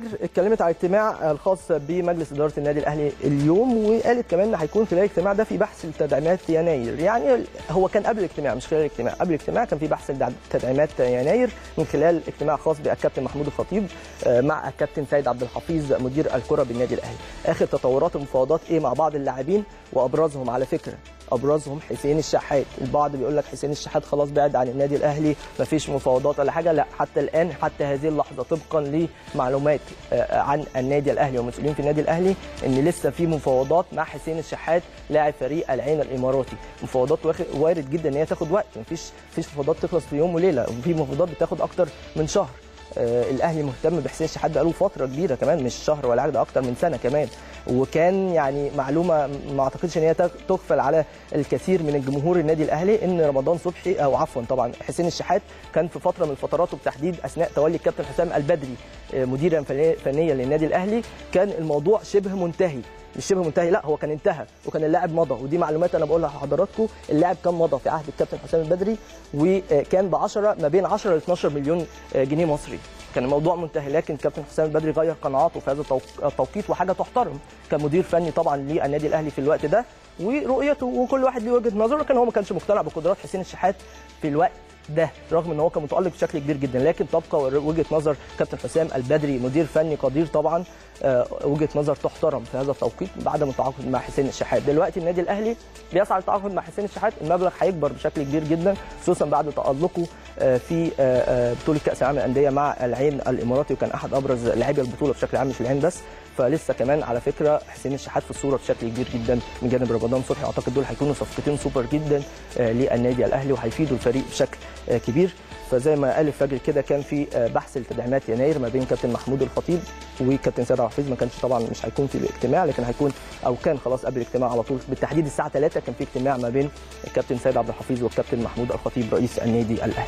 اتكلمت على الاجتماع الخاص بمجلس اداره النادي الاهلي اليوم وقالت كمان ان هيكون خلال الاجتماع ده في بحث لتدعيمات يناير يعني هو كان قبل الاجتماع مش خلال الاجتماع قبل الاجتماع كان في بحث تدعيمات يناير من خلال اجتماع خاص بالكابتن محمود الخطيب مع الكابتن سيد عبد الحفيظ مدير الكره بالنادي الاهلي اخر تطورات المفاوضات ايه مع بعض اللاعبين وابرزهم على فكره ابرزهم حسين الشحات البعض بيقول لك حسين الشحات خلاص بعد عن النادي الاهلي مفيش مفاوضات ولا حاجه لا حتى الان حتى هذه اللحظه طبقا لمعلومات عن النادي الاهلي ومسؤولين في النادي الاهلي ان لسه في مفاوضات مع حسين الشحات لاعب فريق العين الاماراتي مفاوضات وارد جدا ان هي تاخد وقت مفيش مفيش مفاوضات تخلص في يوم وليله وفي مفاوضات بتاخد اكتر من شهر آه الاهلي مهتم بحسين الشحات بقاله فتره كبيره كمان مش شهر ولا حاجه ده اكتر من سنه كمان وكان يعني معلومه ما اعتقدش ان هي تغفل على الكثير من الجمهور النادي الاهلي ان رمضان صبحي او عفوا طبعا حسين الشحات كان في فتره من الفترات وبتحديد اثناء تولي الكابتن حسام البدري آه مديرا فنيا للنادي الاهلي كان الموضوع شبه منتهي مش شبه منتهي لا هو كان انتهى وكان اللاعب مضى ودي معلومات انا بقولها لحضراتكم اللاعب كان مضى في عهد الكابتن حسام البدري وكان ب 10 ما بين 10 ل 12 مليون جنيه مصري كان الموضوع منتهي لكن الكابتن حسام البدري غير قناعاته في هذا التوقيت وحاجه تحترم كمدير فني طبعا للنادي الاهلي في الوقت ده ورؤيته وكل واحد ليه وجهه نظره لكن هو ما كانش مقتنع بقدرات حسين الشحات في الوقت ده رغم ان هو كان متالق بشكل كبير جدا لكن تبقى وجهه نظر كابتن حسام البدري مدير فني قدير طبعا وجهه نظر تحترم في هذا التوقيت بعدم التعاقد مع حسين الشحات دلوقتي النادي الاهلي بيسعى للتعاقد مع حسين الشحات المبلغ هيكبر بشكل كبير جدا خصوصا بعد تالقه في بطوله كاس العالم للانديه مع العين الاماراتي وكان احد ابرز لاعبي البطوله بشكل عام مش العين بس فلسه كمان على فكره حسين الشحات في الصوره بشكل كبير جدا من جانب رمضان صبحي اعتقد دول هيكونوا صفقتين سوبر جدا للنادي الاهلي وهيفيدوا الفريق بشكل كبير فزي ما قال الفجر كده كان في بحث لتدعيمات يناير ما بين كابتن محمود الخطيب وكابتن سيد عبد الحفيظ ما كانش طبعا مش هيكون في الاجتماع لكن هيكون او كان خلاص قبل الاجتماع على طول بالتحديد الساعه 3 كان في اجتماع ما بين الكابتن سيد عبد الحفيظ والكابتن محمود الخطيب رئيس النادي الاهلي.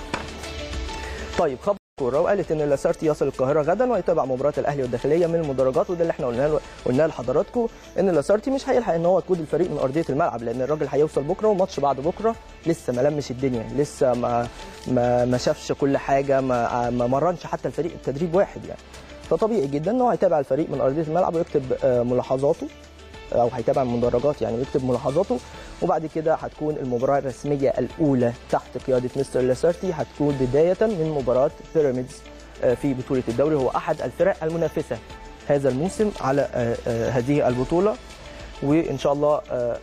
طيب خبر الكوره وقالت ان لاسارتي يصل القاهره غدا ويتابع مباراه الاهلي والداخليه من المدرجات وده اللي احنا قلناه قلناه لحضراتكم ان لاسارتي مش هيلحق ان هو يقود الفريق من ارضيه الملعب لان الراجل هيوصل بكره وماتش بعد بكره لسه ما لمش الدنيا لسه ما ما, ما شافش كل حاجه ما ما مرنش حتى الفريق التدريب واحد يعني فطبيعي جدا ان هو هيتابع الفريق من ارضيه الملعب ويكتب ملاحظاته او هيتابع المدرجات يعني ويكتب ملاحظاته وبعد كده هتكون المباراه الرسميه الاولى تحت قياده مستر لاسارتي هتكون بدايه من مباراه بيراميدز في بطوله الدوري هو احد الفرق المنافسه هذا الموسم على هذه البطوله وان شاء الله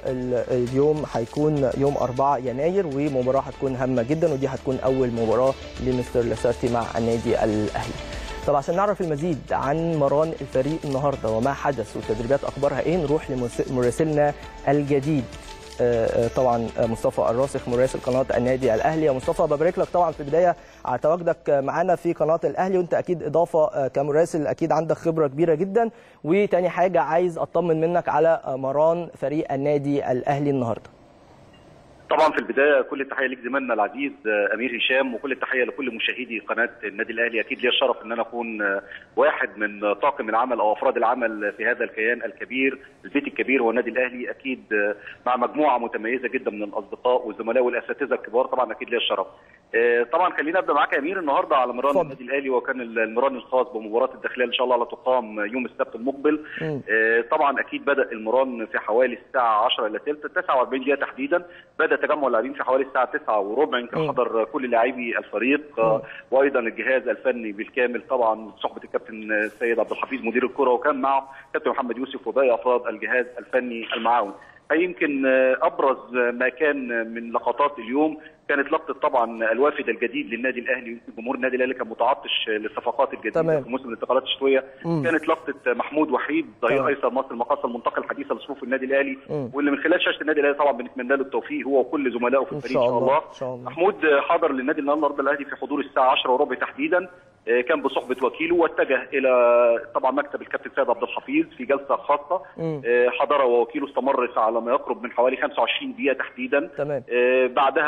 اليوم هيكون يوم 4 يناير ومباراه هتكون هامه جدا ودي هتكون اول مباراه لمستر لاسارتي مع النادي الاهلي طب عشان نعرف المزيد عن مران الفريق النهارده وما حدث والتدريبات اخبارها ايه نروح لمراسلنا الجديد طبعا مصطفى الراسخ مراسل قناه النادي الاهلي يا مصطفى ببارك لك طبعا في البدايه على تواجدك معانا في قناه الاهلي وانت اكيد اضافه كمراسل اكيد عندك خبره كبيره جدا وتاني حاجه عايز اطمن منك على مران فريق النادي الاهلي النهارده طبعا في البدايه كل التحيه ليك زميلنا العزيز امير هشام وكل التحيه لكل مشاهدي قناه النادي الاهلي اكيد لي الشرف ان انا اكون واحد من طاقم العمل او افراد العمل في هذا الكيان الكبير البيت الكبير هو النادي الاهلي اكيد مع مجموعه متميزه جدا من الاصدقاء والزملاء والاساتذه الكبار طبعا اكيد لي الشرف طبعا خلينا ابدا معاك يا امير النهارده على مران فضل. النادي الاهلي وكان المران الخاص بمباراه الداخليه ان شاء الله تقام يوم السبت المقبل م. طبعا اكيد بدا المران في حوالي الساعه 10 الا ثلث 49 دقيقه تحديدا بدا تجمع اللاعبين في حوالي الساعه 9 وربع كان حضر كل لاعبي الفريق م. وايضا الجهاز الفني بالكامل طبعا صحبه الكابتن السيد عبد الحفيظ مدير الكره وكان معه كابتن محمد يوسف وباقي افراد الجهاز الفني المعاون يمكن ابرز ما كان من لقطات اليوم كانت لقطه طبعا الوافد الجديد للنادي الاهلي جمهور النادي الاهلي كان متعطش للصفقات الجديده تمام. في موسم الانتقالات الشتويه مم. كانت لقطه محمود وحيد ظهير تمام. ايسر مصر المقاصه المنتقل الحديثه لصفوف النادي الاهلي مم. واللي من خلال شاشه النادي الاهلي طبعا بنتمنى له التوفيق هو وكل زملائه في ان الفريق شاء الله ان شاء الله محمود حضر للنادي النهارده الاهلي في حضور الساعه 10 وربع تحديدا آه، كان بصحبه وكيله واتجه الى طبعا مكتب الكابتن سيد عبد الحفيظ في جلسه خاصه مم. آه، حضر ووكيله استمر على ما يقرب من حوالي 25 دقيقه تحديدا تمام آه، بعدها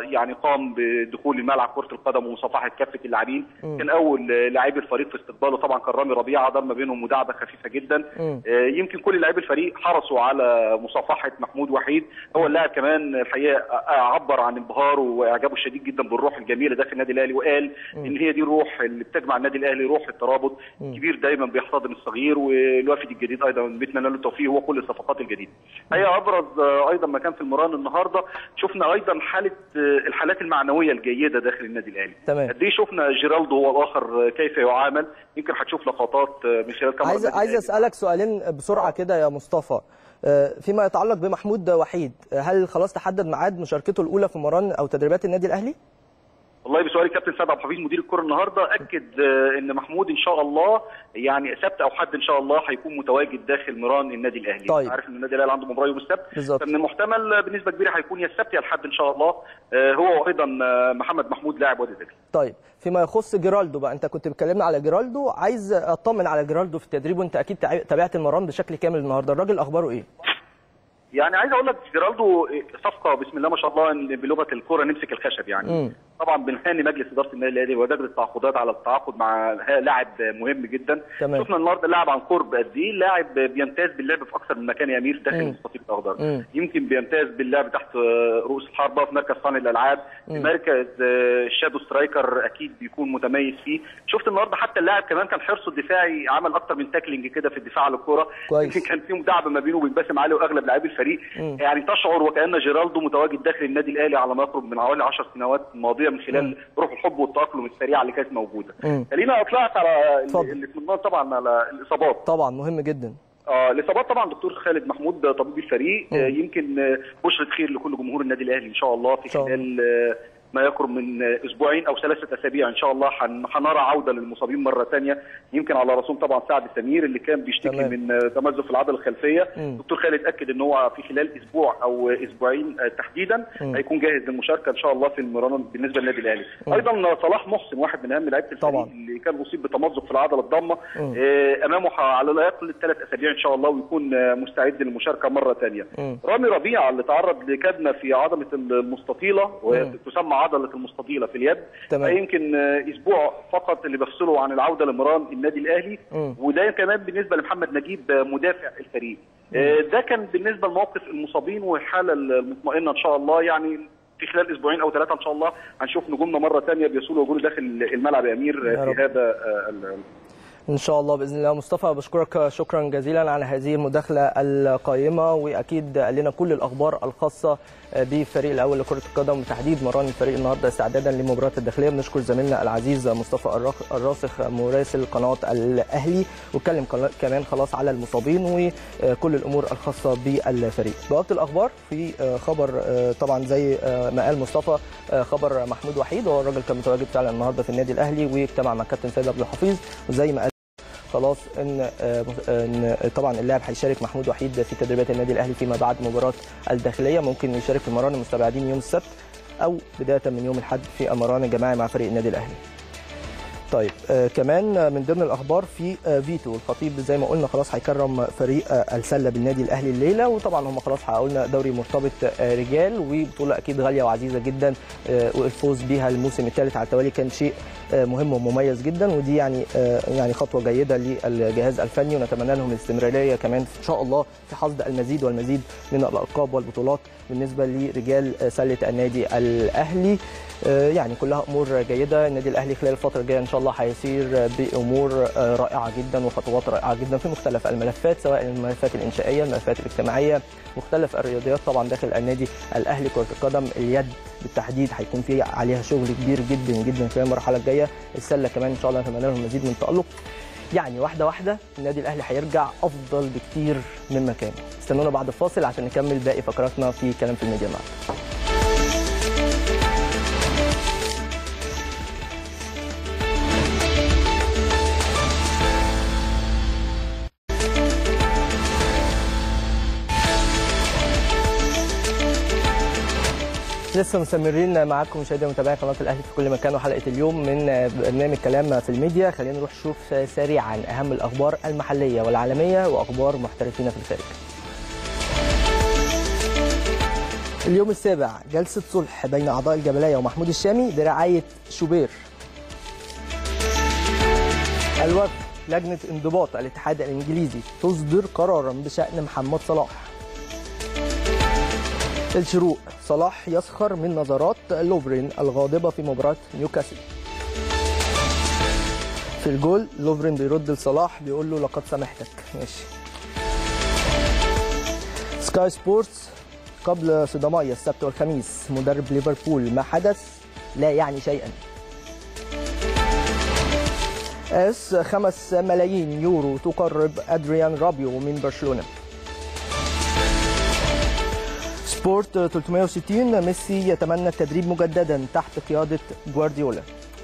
يعني قام بدخول الملعب كره القدم ومصافحه كافه اللاعبين كان اول آه، لاعبي الفريق في استقباله طبعا كان رامي ربيعه دار ما بينهم مداعبه خفيفه جدا مم. آه، يمكن كل لاعبي الفريق حرصوا على مصافحه محمود وحيد هو اللاعب كمان الحقيقه عبر عن انبهاره واعجابه الشديد جدا بالروح الجميله داخل النادي الاهلي وقال ان هي دي روح اللي بتجمع النادي الاهلي روح الترابط الكبير دايما بيحتضن الصغير والوافد الجديد ايضا بيتمنى له التوفيق هو كل الصفقات الجديده. هي ابرز آه، ايضا ما كان في المران النهارده شفنا ايضا حاله آه، الحالات المعنويه الجيده داخل النادي الاهلي. تمام. قد ايه شفنا جيرالدو هو الاخر آه، كيف يعامل يمكن هتشوف لقطات آه، من خلال كاميرا عايز النادي عايز الأهلي. اسالك سؤالين بسرعه كده يا مصطفى آه، فيما يتعلق بمحمود وحيد آه، هل خلاص تحدد ميعاد مشاركته الاولى في مران او تدريبات النادي الاهلي والله بسؤال الكابتن سعد عبد الحفيظ مدير الكره النهارده اكد آه، ان محمود ان شاء الله يعني سبت او حد ان شاء الله هيكون متواجد داخل مران النادي الاهلي طيب. أنت عارف ان النادي الاهلي عنده مباراه يوم السبت بالظبط. فمن المحتمل بنسبه كبيره هيكون يا السبت يا الحد ان شاء الله آه، هو وايضا آه، محمد محمود لاعب وادي دجله طيب فيما يخص جيرالدو بقى انت كنت بتكلمنا على جيرالدو عايز اطمن على جيرالدو في التدريب وانت اكيد تع- تابعت المران بشكل كامل النهارده الراجل اخباره ايه يعني عايز اقول لك جيرالدو صفقه بسم الله ما شاء الله ان بلغه الكره نمسك الخشب يعني مم. طبعا بنهاني مجلس اداره النادي الاهلي ودرجه التعاقدات على التعاقد مع ها- لاعب مهم جدا تمام. شفنا النهارده اللاعب عن قرب قد ايه لاعب بيمتاز باللعب في اكثر من مكان يا امير داخل مم. المستطيل الاخضر مم. يمكن بيمتاز باللعب تحت آه، رؤوس الحربه في مركز صانع الالعاب في مركز آه، الشادو سترايكر اكيد بيكون متميز فيه شفت النهارده حتى اللاعب كمان كان حرصه الدفاعي عمل اكتر من تاكلينج كده في الدفاع على الكوره كويس. يمكن كان في مداعبه ما بينه وبين باسم علي واغلب لاعبي الفريق مم. يعني تشعر وكان جيرالدو متواجد داخل النادي الاهلي على ما يقرب من حوالي 10 سنوات ماضيه من خلال روح الحب والتاقلم السريعه اللي كانت موجوده. مم. خلينا اطلعت على اتفضل. الاطمئنان طبعا على الاصابات. طبعا مهم جدا اه الاصابات طبعا دكتور خالد محمود طبيب الفريق آه يمكن آه، بشرة خير لكل جمهور النادي الاهلي ان شاء الله في شاء الله. خلال آه، ما يقرب من آه، اسبوعين او ثلاثه اسابيع ان شاء الله هن- هنرى عوده للمصابين مره ثانيه يمكن على راسهم طبعا سعد سمير اللي كان بيشتكي تمام. من آه، تمزق في العضله الخلفيه مم. دكتور خالد اكد ان هو في خلال اسبوع او اسبوعين آه، تحديدا مم. هيكون جاهز للمشاركه ان شاء الله في المران بالنسبه للنادي الاهلي ايضا صلاح محسن واحد من اهم لعيبه الفريق طبعا. اللي كان اصيب بتمزق في العضله الضامه مم. آه، امامه ح- على لا يقل ثلاث اسابيع ان شاء الله ويكون آه، مستعد للمشاركه مره ثانيه. مم. رامي ربيعه اللي تعرض لكدمه في عضله المستطيله وتسمى عضله المستطيله في اليد تمام. يمكن آه، اسبوع فقط اللي بيفصله عن العوده لمران النادي الاهلي مم. وده كمان بالنسبه لمحمد نجيب آه، مدافع الفريق. آه، ده كان بالنسبه لموقف المصابين والحاله المطمئنه ان شاء الله يعني في خلال اسبوعين او ثلاثه ان شاء الله هنشوف نجومنا مره ثانيه بيصولوا وجوده داخل الملعب يا امير يا آه، رب. في هذا آه، ال- ان شاء الله باذن الله مصطفى بشكرك شكرا جزيلا على هذه المداخله القيمه واكيد قال لنا كل الاخبار الخاصه بالفريق الاول لكره القدم وتحديد مران الفريق النهارده استعدادا لمباراه الداخليه بنشكر زميلنا العزيز مصطفى الرخ- الراسخ مراسل قناه الاهلي واتكلم كلا- كمان خلاص على المصابين وكل الامور الخاصه بالفريق بوقت الاخبار في خبر طبعا زي ما قال مصطفى خبر محمود وحيد هو الراجل كان متواجد فعلا النهارده في النادي الاهلي واجتمع مع كابتن سيد عبد الحفيظ وزي ما قال خلاص ان آه، ان طبعا اللاعب هيشارك محمود وحيد في تدريبات النادي الاهلي فيما بعد مباراه الداخليه ممكن يشارك في مران المستبعدين يوم السبت او بدايه من يوم الاحد في المران الجماعي مع فريق النادي الاهلي. طيب آه كمان آه، من ضمن الاخبار في آه فيتو الخطيب زي ما قلنا خلاص هيكرم فريق آه السله بالنادي الاهلي الليله وطبعا هم خلاص حققوا لنا دوري مرتبط آه رجال وبطوله اكيد غاليه وعزيزه جدا آه والفوز بيها الموسم الثالث على التوالي كان شيء آه مهم ومميز جدا ودي يعني آه يعني خطوه جيده للجهاز الفني ونتمنى لهم الاستمراريه كمان ان شاء الله في حصد المزيد والمزيد من الالقاب والبطولات بالنسبه لرجال آه، سله النادي الاهلي آه، يعني كلها امور جيده النادي الاهلي خلال الفتره الجايه ان شاء الله هيسير بامور آه، رائعه جدا وخطوات رائعه جدا في مختلف الملفات سواء الملفات الانشائيه الملفات الاجتماعيه مختلف الرياضيات طبعا داخل النادي الاهلي كره القدم اليد بالتحديد هيكون في عليها شغل كبير جدا جدا خلال المرحله الجايه السله كمان ان شاء الله نتمنى لهم مزيد من التالق يعني واحده واحده النادي الاهلي هيرجع افضل بكتير مما كان استنونا بعد الفاصل عشان نكمل باقي فقراتنا في كلام في الميديا معاكم لسه مستمرين معاكم مشاهدينا ومتابعي قناه الاهلي في كل مكان وحلقه اليوم من برنامج كلام في الميديا خلينا نروح نشوف سريعا اهم الاخبار المحليه والعالميه واخبار محترفين في الخارج اليوم السابع جلسة صلح بين أعضاء الجبلية ومحمود الشامي برعاية شوبير الوفد لجنة انضباط الاتحاد الإنجليزي تصدر قرارا بشأن محمد صلاح الشروق صلاح يسخر من نظرات لوفرين الغاضبة في مباراة نيوكاسل في الجول لوفرين بيرد لصلاح بيقول له لقد سامحتك ماشي سكاي سبورتس قبل صدامي السبت والخميس مدرب ليفربول ما حدث لا يعني شيئا اس خمس ملايين يورو تقرب ادريان رابيو من برشلونه سبورت 360 ميسي يتمنى التدريب مجددا تحت قياده جوارديولا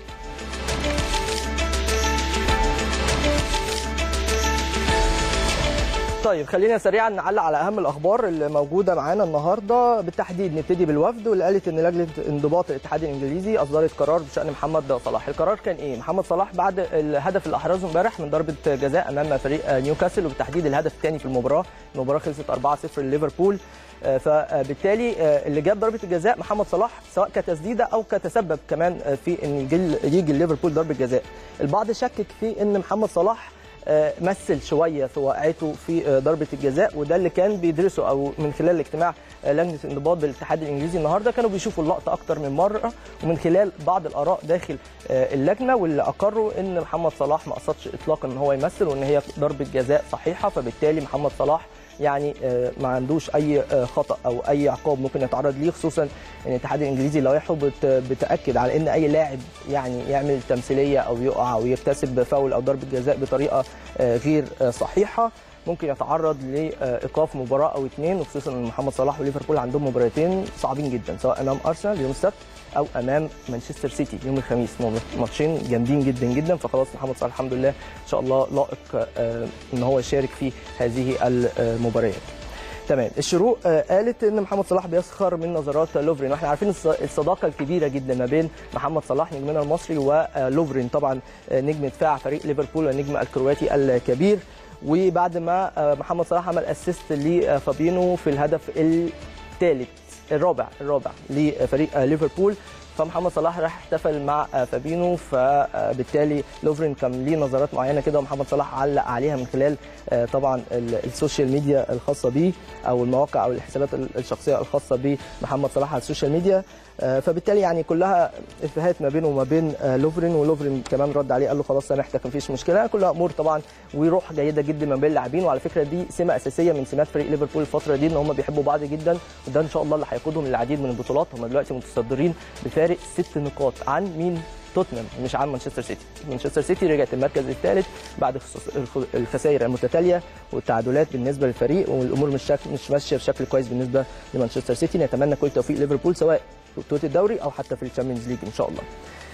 طيب خلينا سريعا نعلق على اهم الاخبار اللي موجوده معانا النهارده بالتحديد نبتدي بالوفد واللي قالت ان لجنه انضباط الاتحاد الانجليزي اصدرت قرار بشان محمد صلاح القرار كان ايه محمد صلاح بعد الهدف اللي احرزه امبارح من ضربه جزاء امام فريق نيوكاسل وبالتحديد الهدف الثاني في المباراه المباراه خلصت 4-0 لليفربول فبالتالي اللي جاب ضربه الجزاء محمد صلاح سواء كتسديده او كتسبب كمان في ان يجي يجي ليفربول ضربه جزاء البعض شكك في ان محمد صلاح مثل شويه في وقعته في ضربه الجزاء وده اللي كان بيدرسه او من خلال اجتماع لجنه الانضباط بالاتحاد الانجليزي النهارده كانوا بيشوفوا اللقطه اكتر من مره ومن خلال بعض الاراء داخل اللجنه واللي اقروا ان محمد صلاح ما قصدش اطلاقا ان هو يمثل وان هي ضربه جزاء صحيحه فبالتالي محمد صلاح يعني ما عندوش اي خطا او اي عقاب ممكن يتعرض ليه خصوصا ان الاتحاد الانجليزي لوائحه بتاكد على ان اي لاعب يعني يعمل تمثيليه او يقع او يكتسب فاول او ضربه جزاء بطريقه غير صحيحه ممكن يتعرض لايقاف مباراه او اثنين وخصوصا ان محمد صلاح وليفربول عندهم مباراتين صعبين جدا سواء امام ارسنال يوم السبت او امام مانشستر سيتي يوم الخميس ماتشين جامدين جدا جدا فخلاص محمد صلاح الحمد لله ان شاء الله لائق ان هو يشارك في هذه المباريات تمام الشروق قالت ان محمد صلاح بيسخر من نظرات لوفرين واحنا عارفين الصداقه الكبيره جدا ما بين محمد صلاح نجمنا المصري ولوفرين طبعا نجم دفاع فريق ليفربول والنجم الكرواتي الكبير وبعد ما محمد صلاح عمل اسيست لفابينو في الهدف الثالث الرابع الرابع لفريق ليفربول فمحمد صلاح راح احتفل مع فابينو فبالتالي لوفرين كان ليه نظرات معينه كده ومحمد صلاح علق عليها من خلال طبعا السوشيال ميديا الخاصه بيه او المواقع او الحسابات الشخصيه الخاصه بمحمد صلاح على السوشيال ميديا فبالتالي يعني كلها افيهات ما بينه وما بين لوفرين ولوفرين كمان رد عليه قال له خلاص سامحتك مفيش مشكله كلها امور طبعا وروح جيده جدا ما بين اللاعبين وعلى فكره دي سمه اساسيه من سمات فريق ليفربول الفتره دي ان هم بيحبوا بعض جدا وده ان شاء الله اللي هيقودهم للعديد من البطولات هم دلوقتي متصدرين بفارق ست نقاط عن مين توتنهام مش عن مانشستر سيتي مانشستر سيتي رجعت المركز الثالث بعد الخسائر المتتاليه والتعادلات بالنسبه للفريق والامور مش شكل مش ماشيه بشكل كويس بالنسبه لمانشستر سيتي نتمنى كل توفيق ليفربول سواء في بطوله الدوري او حتى في الشامبيونز ليج ان شاء الله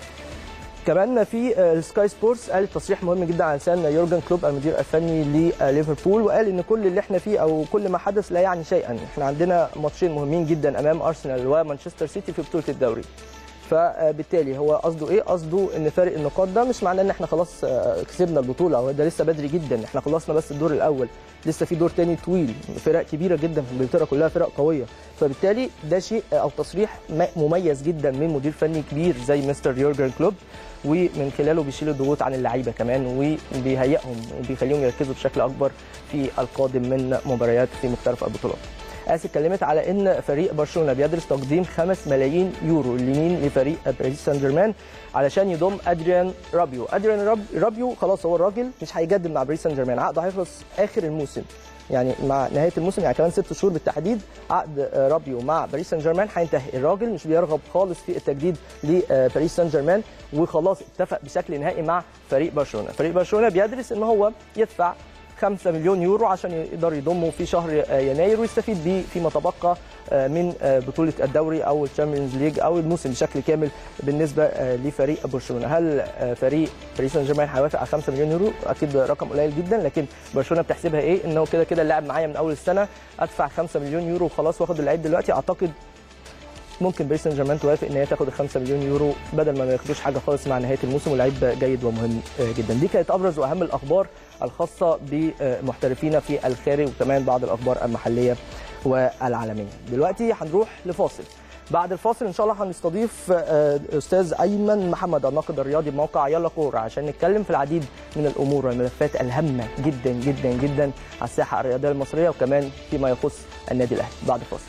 كمان في السكاي سبورتس قال تصريح مهم جدا على لسان يورجن كلوب المدير الفني لليفربول وقال ان كل اللي احنا فيه او كل ما حدث لا يعني شيئا احنا عندنا ماتشين مهمين جدا امام ارسنال ومانشستر سيتي في بطوله الدوري فبالتالي هو قصده ايه؟ قصده ان فارق النقاط ده مش معناه ان احنا خلاص كسبنا البطوله هو ده لسه بدري جدا احنا خلصنا بس الدور الاول لسه في دور تاني طويل فرق كبيره جدا في انجلترا كلها فرق قويه فبالتالي ده شيء او تصريح مميز جدا من مدير فني كبير زي مستر يورجن كلوب ومن خلاله بيشيل الضغوط عن اللعيبه كمان وبيهيئهم وبيخليهم يركزوا بشكل اكبر في القادم من مباريات في مختلف البطولات. اس اتكلمت على ان فريق برشلونه بيدرس تقديم 5 ملايين يورو لمين لفريق باريس سان جيرمان علشان يضم ادريان رابيو ادريان راب رابيو خلاص هو الراجل مش هيجدد مع باريس سان جيرمان عقده هيخلص اخر الموسم يعني مع نهايه الموسم يعني كمان ست شهور بالتحديد عقد رابيو مع باريس سان جيرمان هينتهي الراجل مش بيرغب خالص في التجديد لباريس سان جيرمان وخلاص اتفق بشكل نهائي مع فريق برشلونه فريق برشلونه بيدرس ان هو يدفع 5 مليون يورو عشان يقدر يضمه في شهر يناير ويستفيد بيه فيما تبقى من بطوله الدوري او الشامبيونز ليج او الموسم بشكل كامل بالنسبه لفريق برشلونه هل فريق باريس سان جيرمان هيوافق على 5 مليون يورو اكيد رقم قليل جدا لكن برشلونه بتحسبها ايه انه كده كده اللاعب معايا من اول السنه ادفع 5 مليون يورو وخلاص واخد اللعيب دلوقتي اعتقد ممكن باريس سان جيرمان توافق ان هي تاخد ال 5 مليون يورو بدل ما ما ياخدوش حاجه خالص مع نهايه الموسم ولعيب جيد ومهم جدا دي كانت ابرز واهم الاخبار الخاصه بمحترفين في الخارج وكمان بعض الاخبار المحليه والعالميه دلوقتي هنروح لفاصل بعد الفاصل ان شاء الله هنستضيف آه، استاذ ايمن محمد الناقد الرياضي بموقع يلا كوره عشان نتكلم في العديد من الامور والملفات الهامه جدا جدا جدا على الساحه الرياضيه المصريه وكمان فيما يخص النادي الاهلي بعد الفاصل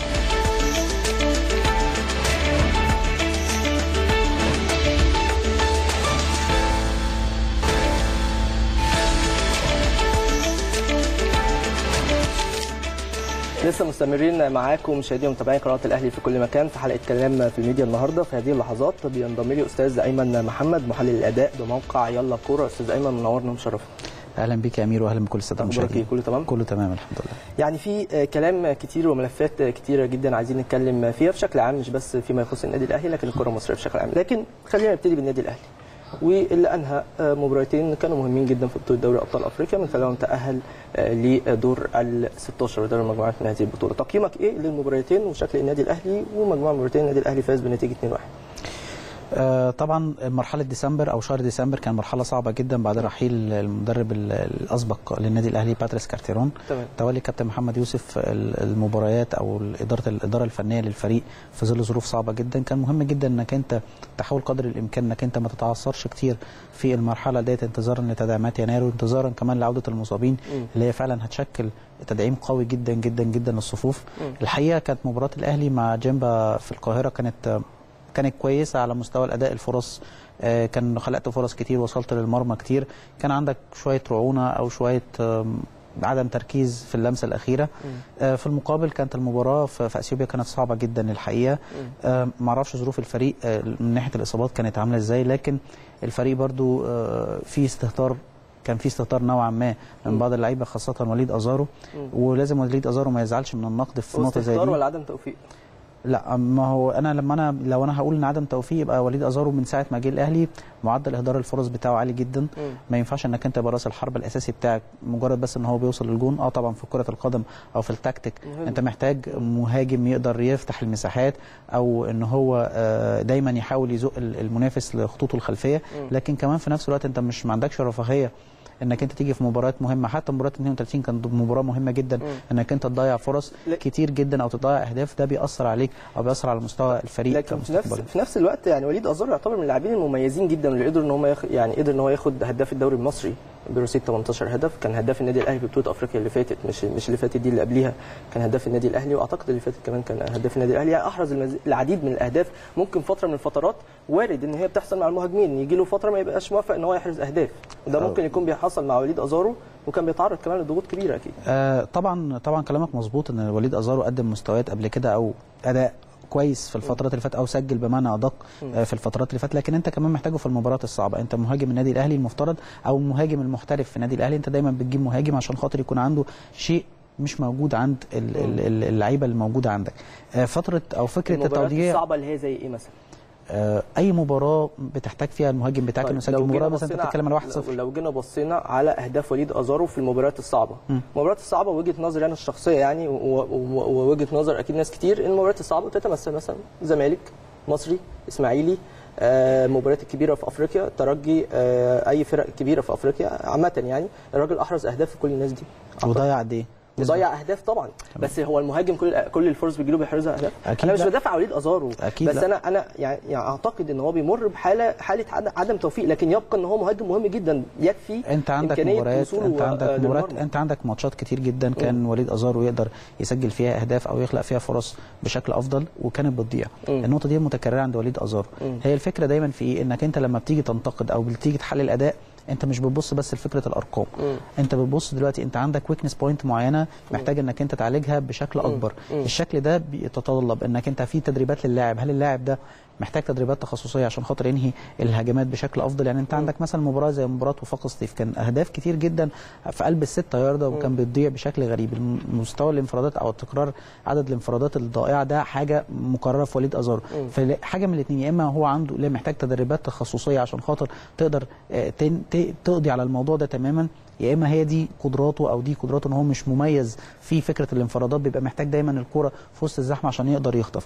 لسه مستمرين معاكم مشاهدي ومتابعين قناه الاهلي في كل مكان في حلقه كلام في الميديا النهارده في هذه اللحظات بينضم لي استاذ ايمن محمد محلل الاداء بموقع يلا كوره استاذ ايمن منورنا ومشرفنا اهلا بك يا امير واهلا بكل الساده اخبارك ايه المشاهدين كله تمام كله تمام الحمد لله يعني في آه، كلام كتير وملفات كتيره جدا عايزين نتكلم فيها بشكل عام مش بس فيما يخص النادي الاهلي لكن الكره المصريه بشكل عام لكن خلينا نبتدي بالنادي الاهلي واللي انهى آه، مباراتين كانوا مهمين جدا في بطوله دوري ابطال افريقيا من خلالهم تاهل آه، لدور ال 16 ودور المجموعات من هذه البطوله تقييمك ايه للمباراتين وشكل النادي الاهلي ومجموعه مباراتين النادي الاهلي فاز بنتيجه 2-1 آه طبعا مرحله ديسمبر او شهر ديسمبر كان مرحله صعبه جدا بعد رحيل المدرب ال- الاسبق للنادي الاهلي باتريس كارتيرون تمام تولي كابتن محمد يوسف ال- المباريات او اداره الاداره الفنيه للفريق في ظل ظروف صعبه جدا كان مهم جدا انك انت تحاول قدر الامكان انك انت ما تتعثرش كتير في المرحله ديت انتظارا لتدعيمات يناير وانتظارا كمان لعوده المصابين مم. اللي هي فعلا هتشكل تدعيم قوي جدا جدا جدا للصفوف مم. الحقيقه كانت مباراه الاهلي مع جيمبا في القاهره كانت كانت كويسه على مستوى الاداء الفرص آه، كان خلقت فرص كتير وصلت للمرمى كتير كان عندك شويه رعونه او شويه آم، عدم تركيز في اللمسه الاخيره آه، في المقابل كانت المباراه في في اثيوبيا كانت صعبه جدا الحقيقه آه، ما اعرفش ظروف الفريق آه، من ناحيه الاصابات كانت عامله ازاي لكن الفريق برضو آه، في استهتار كان في استهتار نوعا ما مم. من بعض اللعيبه خاصه وليد ازارو مم. ولازم وليد ازارو ما يزعلش من النقد في نقطه زي واستهتار دي ولا عدم توفيق لا ما هو انا لما انا لو انا هقول ان عدم توفيق يبقى وليد ازارو من ساعه ما جه الاهلي معدل اهدار الفرص بتاعه عالي جدا مم. ما ينفعش انك انت يبقى راس الحرب الاساسي بتاعك مجرد بس ان هو بيوصل للجون اه طبعا في كره القدم او في التكتيك مهم. انت محتاج مهاجم يقدر يفتح المساحات او ان هو آه، دايما يحاول يزق ال- المنافس لخطوطه الخلفيه مم. لكن كمان في نفس الوقت انت مش ما عندكش رفاهيه انك انت تيجي في مباريات مهمه حتى مباراه 32 كانت مباراه مهمه جدا مم. انك انت تضيع فرص لا- كتير جدا او تضيع اهداف ده بيأثر عليك او بيأثر على مستوى الفريق لكن في نفس كمستقبل. في نفس الوقت يعني وليد ازار يعتبر من اللاعبين المميزين جدا اللي قدروا ان هم ياخد يعني قدر ان هو ياخد هداف الدوري المصري برصيد 18 هدف كان هداف النادي الاهلي في بطوله افريقيا اللي فاتت مش مش اللي فاتت دي اللي قبليها كان هداف النادي الاهلي واعتقد اللي فاتت كمان كان هداف النادي الاهلي يعني احرز المز... العديد من الاهداف ممكن فتره من الفترات وارد ان هي بتحصل مع المهاجمين يجي له فتره ما يبقاش موافق ان هو يحرز اهداف وده ممكن يكون بيحصل مع وليد ازارو وكان بيتعرض كمان لضغوط كبيره اكيد آه طبعا طبعا كلامك مظبوط ان وليد ازارو قدم مستويات قبل كده او اداء كويس في الفترات اللي فاتت او سجل بمعنى ادق آه، في الفترات اللي فاتت لكن انت كمان محتاجه في المباريات الصعبه انت مهاجم النادي الاهلي المفترض او المهاجم المحترف في النادي الاهلي انت دايما بتجيب مهاجم عشان خاطر يكون عنده شيء مش موجود عند ال- ال- ال- اللعيبه اللي موجوده عندك آه، فتره او فكره المباريات التوضيع الصعبه اللي هي زي ايه مثلا آه، اي مباراه بتحتاج فيها المهاجم بتاعك انه يسجل مباراه جينا مثلا انت بصينا- بتتكلم على 1-0 لو- لو جينا بصينا على اهداف وليد ازارو في المباريات الصعبه مم. المباريات الصعبه وجهه نظري انا الشخصيه يعني و- و- ووجهه نظر اكيد ناس كتير ان المباريات الصعبه تتمثل مثلا زمالك مصري اسماعيلي آه، المباريات الكبيره في افريقيا ترجي آه، اي فرق كبيره في افريقيا عامه يعني الراجل احرز اهداف في كل الناس دي وضيع قد ايه؟ وضيع اهداف طبعا بس هو المهاجم كل كل الفرص بيجيله بيحرزها اهداف أكيد انا مش لا. بدافع عن وليد ازارو أكيد بس لا. انا انا يعني, يعني اعتقد ان هو بيمر بحاله حاله عدم- عدم توفيق لكن يبقى ان هو مهاجم مهم جدا يكفي انت عندك إمكانية مباريات وصوله، انت عندك آه، مباريات للمرمى. انت عندك ماتشات كتير جدا كان وليد ازارو يقدر يسجل فيها اهداف او يخلق فيها فرص بشكل افضل وكانت بتضيع مم. النقطه دي متكرره عند وليد ازارو مم. هي الفكره دايما في ايه انك انت لما بتيجي تنتقد او بتيجي تحلل اداء انت مش بتبص بس لفكره الارقام مم. انت بتبص دلوقتي انت عندك ويكنس بوينت معينه محتاج انك انت تعالجها بشكل اكبر مم. الشكل ده بيتطلب انك انت في تدريبات للاعب هل اللاعب ده محتاج تدريبات تخصصيه عشان خاطر ينهي الهجمات بشكل افضل يعني انت عندك مثلا مباراه زي مباراه وفاق سطيف كان اهداف كتير جدا في قلب الستة ياردة وكان بتضيع بشكل غريب الم- مستوى الانفرادات او تكرار عدد الانفرادات الضائعه ده حاجه مكرره في وليد ازارو فحاجه من الاثنين يا اما هو عنده لا محتاج تدريبات تخصصيه عشان خاطر تقدر آه، تن- ت- تقضي على الموضوع ده تماما يا اما هي دي قدراته او دي قدراته ان هو مش مميز في فكره الانفرادات بيبقى محتاج دايما الكوره في وسط الزحمه عشان يقدر يخطف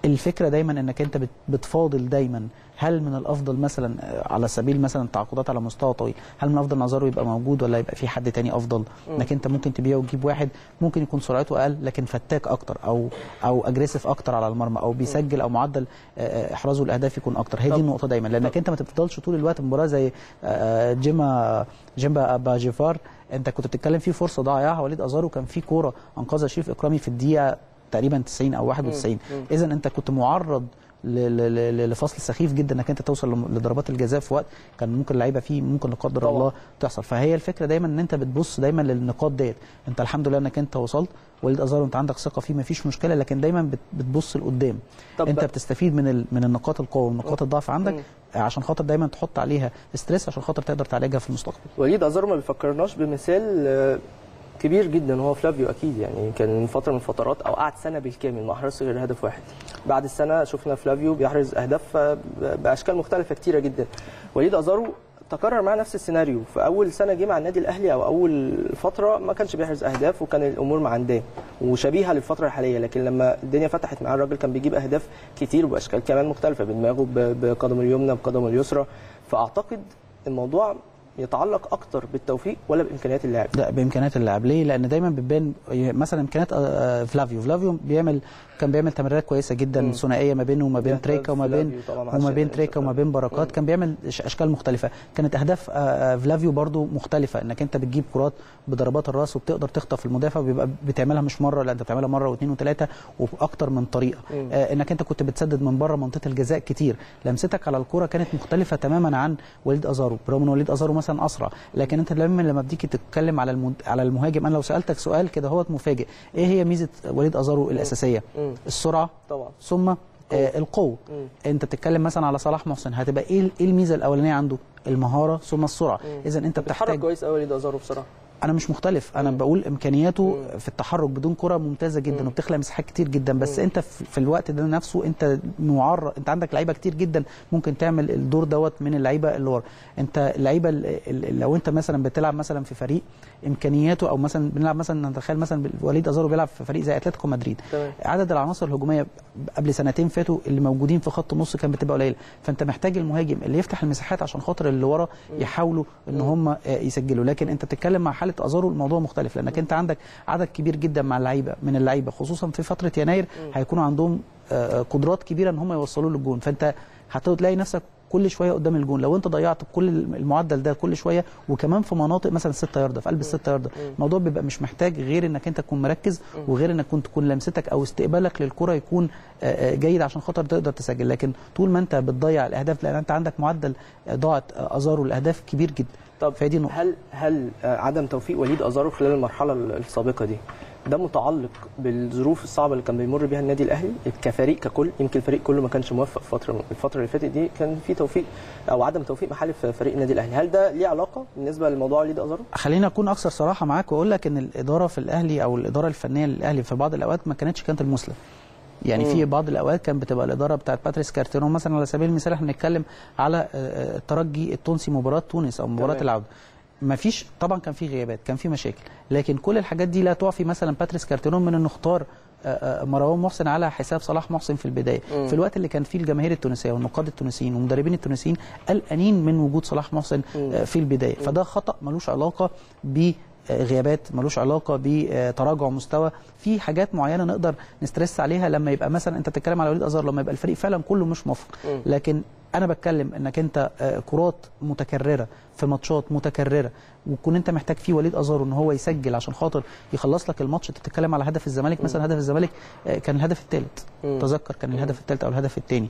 الفكره دايما انك انت بت- بتفاضل دايما هل من الافضل مثلا آه، على سبيل مثلا التعاقدات على مستوى طويل هل من الافضل نظره يبقى موجود ولا يبقى في حد تاني افضل انك انت ممكن تبيعه وتجيب واحد ممكن يكون سرعته اقل لكن فتاك اكتر او او اجريسيف اكتر على المرمى او بيسجل او معدل آه، آه، احرازه الاهداف يكون اكتر هي طب- دي النقطه دايما لانك انت ما تفضلش طول الوقت مباراه زي آه، جيما جيمبا باجيفار انت كنت بتتكلم فيه فرصه ضيعها وليد ازارو كان في كوره انقذها شريف اكرامي في الدقيقه تقريبا 90 او 91 اذا انت كنت معرض ل- ل- ل- لفصل سخيف جدا انك انت توصل لم- لضربات الجزاء في وقت كان ممكن اللعيبه فيه ممكن لا قدر طبعا. الله تحصل فهي الفكره دايما ان انت بتبص دايما للنقاط ديت انت الحمد لله انك انت وصلت وليد ازارو انت عندك ثقه فيه مفيش مشكله لكن دايما بت- بتبص لقدام طب انت بقى- بتستفيد من ال... من النقاط القوه ونقاط الضعف عندك مم. عشان خاطر دايما تحط عليها ستريس عشان خاطر تقدر تعالجها في المستقبل وليد ازارو ما بيفكرناش بمثال آه، كبير جدا هو فلافيو اكيد يعني كان من فتره من الفترات او قعد سنه بالكامل ما احرزش غير هدف واحد بعد السنه شفنا فلافيو بيحرز اهداف آه، باشكال مختلفه كتيره جدا وليد ازارو تكرر معاه نفس السيناريو في اول سنه جه مع النادي الاهلي او اول فتره ما كانش بيحرز اهداف وكان الامور معنداه وشبيهه للفتره الحاليه لكن لما الدنيا فتحت معاه الراجل كان بيجيب اهداف كتير وباشكال كمان مختلفه بدماغه ب- بقدمه اليمنى بقدمه اليسرى فاعتقد الموضوع يتعلق اكتر بالتوفيق ولا بامكانيات اللاعب لا بامكانيات اللاعب ليه لان دايما بتبان مثلا امكانيات آه، آه، فلافيو فلافيو بيعمل كان بيعمل تمريرات كويسه جدا مم. ثنائيه ما بينه وما بين بيحتاج تريكا وما بين فلافيو طبعاً وما عشان بين تريكا وما بين بركات كان بيعمل ش- اشكال مختلفه كانت اهداف آه، آه، فلافيو برضو مختلفه انك انت بتجيب كرات بضربات الراس وبتقدر تخطف المدافع وبيبقى بتعملها مش مره لا انت بتعملها مره واثنين وثلاثه وباكتر من طريقه مم. آه، انك انت كنت بتسدد من بره منطقه الجزاء كتير لمستك على الكره كانت مختلفه تماما عن وليد ازارو برغم ان وليد ازارو مثلا اسرع لكن انت لما لما بتيجي تتكلم على المد... على المهاجم انا لو سالتك سؤال كده هو مفاجئ ايه هي ميزه وليد ازارو الاساسيه مم. السرعه طبعا ثم آه القوه مم. انت بتتكلم مثلا على صلاح محسن هتبقى ايه ايه الميزه الاولانيه عنده المهاره ثم السرعه اذا انت بيتحرك بتحتاج كويس قوي وليد ازارو بصراحه انا مش مختلف انا بقول امكانياته في التحرك بدون كره ممتازه جدا وبتخلق مساحات كتير جدا بس انت في في الوقت ده نفسه انت معرض انت عندك لعيبه كتير جدا ممكن تعمل الدور دوت من اللعيبه اللي ورا انت اللعيبه ال- ال- لو انت مثلا بتلعب مثلا في فريق امكانياته او مثلا بنلعب مثلا نتخيل مثلا وليد ازارو بيلعب في فريق زي اتلتيكو مدريد تمام. عدد العناصر الهجوميه قبل سنتين فاتوا اللي موجودين في خط النص كان بتبقى قليله فانت محتاج المهاجم اللي يفتح المساحات عشان خاطر اللي ورا يحاولوا ان هم آه، يسجلوا لكن انت بتتكلم مع حاله ازارو الموضوع مختلف لانك انت عندك عدد كبير جدا مع اللعيبه من اللعيبه خصوصا في فتره يناير هيكونوا عندهم آه، آه، قدرات كبيره ان هم يوصلوا للجون فانت هتلاقي نفسك كل شويه قدام الجون لو انت ضيعت كل المعدل ده كل شويه وكمان في مناطق مثلا 6 يارده في قلب ال 6 يارده الموضوع بيبقى مش محتاج غير انك انت تكون مركز وغير انك كنت تكون لمستك او استقبالك للكره يكون آه، آه، جيد عشان خاطر تقدر تسجل لكن طول ما انت بتضيع الاهداف لان انت عندك معدل آه، ضاعت آه، ازارو الاهداف كبير جدا طب فهي دي نقطه هل هل آه، عدم توفيق وليد ازارو خلال المرحله السابقه دي ده متعلق بالظروف الصعبه اللي كان بيمر بيها النادي الاهلي كفريق ككل يمكن الفريق كله ما كانش موفق في فتره الفتره اللي فاتت دي كان في توفيق او عدم توفيق محلي في فريق النادي الاهلي هل ده ليه علاقه بالنسبه لموضوع وليد ازارو خليني اكون اكثر صراحه معاك واقول لك ان الاداره في الاهلي او الاداره الفنيه للاهلي في بعض الاوقات ما كانتش كانت المثلى يعني في بعض الاوقات كان بتبقى الاداره بتاعت باتريس كارتيرون مثلا على سبيل المثال احنا بنتكلم على آه، آه، الترجي التونسي مباراه تونس او مباراه تمام. العوده ما فيش طبعا كان في غيابات كان في مشاكل لكن كل الحاجات دي لا تعفي مثلا باتريس كارتيرون من انه اختار آه، آه، مروان محسن على حساب صلاح محسن في البدايه مم. في الوقت اللي كان فيه الجماهير التونسيه والنقاد التونسيين والمدربين التونسيين قلقانين من وجود صلاح محسن آه، في البدايه فده خطا ملوش علاقه ب آه، غيابات ملوش علاقه بتراجع مستوى في حاجات معينه نقدر نسترس عليها لما يبقى مثلا انت بتتكلم على وليد ازهر لما يبقى الفريق فعلا كله مش موفق مم. لكن انا بتكلم انك انت آه، كرات متكرره في ماتشات متكرره وتكون انت محتاج فيه وليد ازارو ان هو يسجل عشان خاطر يخلص لك الماتش انت بتتكلم على هدف الزمالك مثلا هدف الزمالك آه، كان الهدف الثالث مم. تذكر كان الهدف الثالث او الهدف الثاني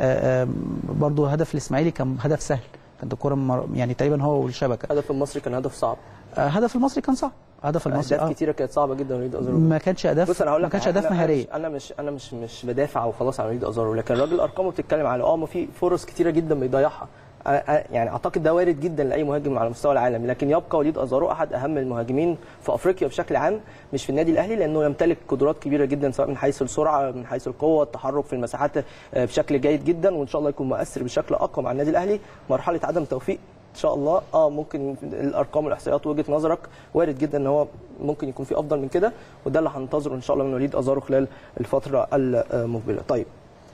برضو هدف الاسماعيلي كان هدف سهل كانت الكره مر- يعني تقريبا هو والشبكه الهدف المصري كان هدف صعب آه، هدف المصري كان صعب هدف المصري اهداف آه. كتيره كانت صعبه جدا وليد ازارو ما كانش اهداف بص انا هقول ما لك كانش أنا- اهداف أنا- مهاريه انا مش انا مش مش بدافع وخلاص عن وليد ازارو لكن الراجل ارقامه بتتكلم على اه ما في فرص كتيره جدا بيضيعها أنا- أنا- يعني اعتقد ده وارد جدا لاي مهاجم على مستوى العالم لكن يبقى وليد ازارو احد اهم المهاجمين في افريقيا بشكل عام مش في النادي الاهلي لانه يمتلك قدرات كبيره جدا سواء من حيث السرعه من حيث القوه التحرك في المساحات آه، بشكل جيد جدا وان شاء الله يكون مؤثر بشكل اقوى مع النادي الاهلي مرحله عدم توفيق ان شاء الله اه ممكن الارقام والاحصائيات وجهه نظرك وارد جدا ان هو ممكن يكون في افضل من كده وده اللي هننتظره ان شاء الله من وليد ازارو خلال الفتره المقبله طيب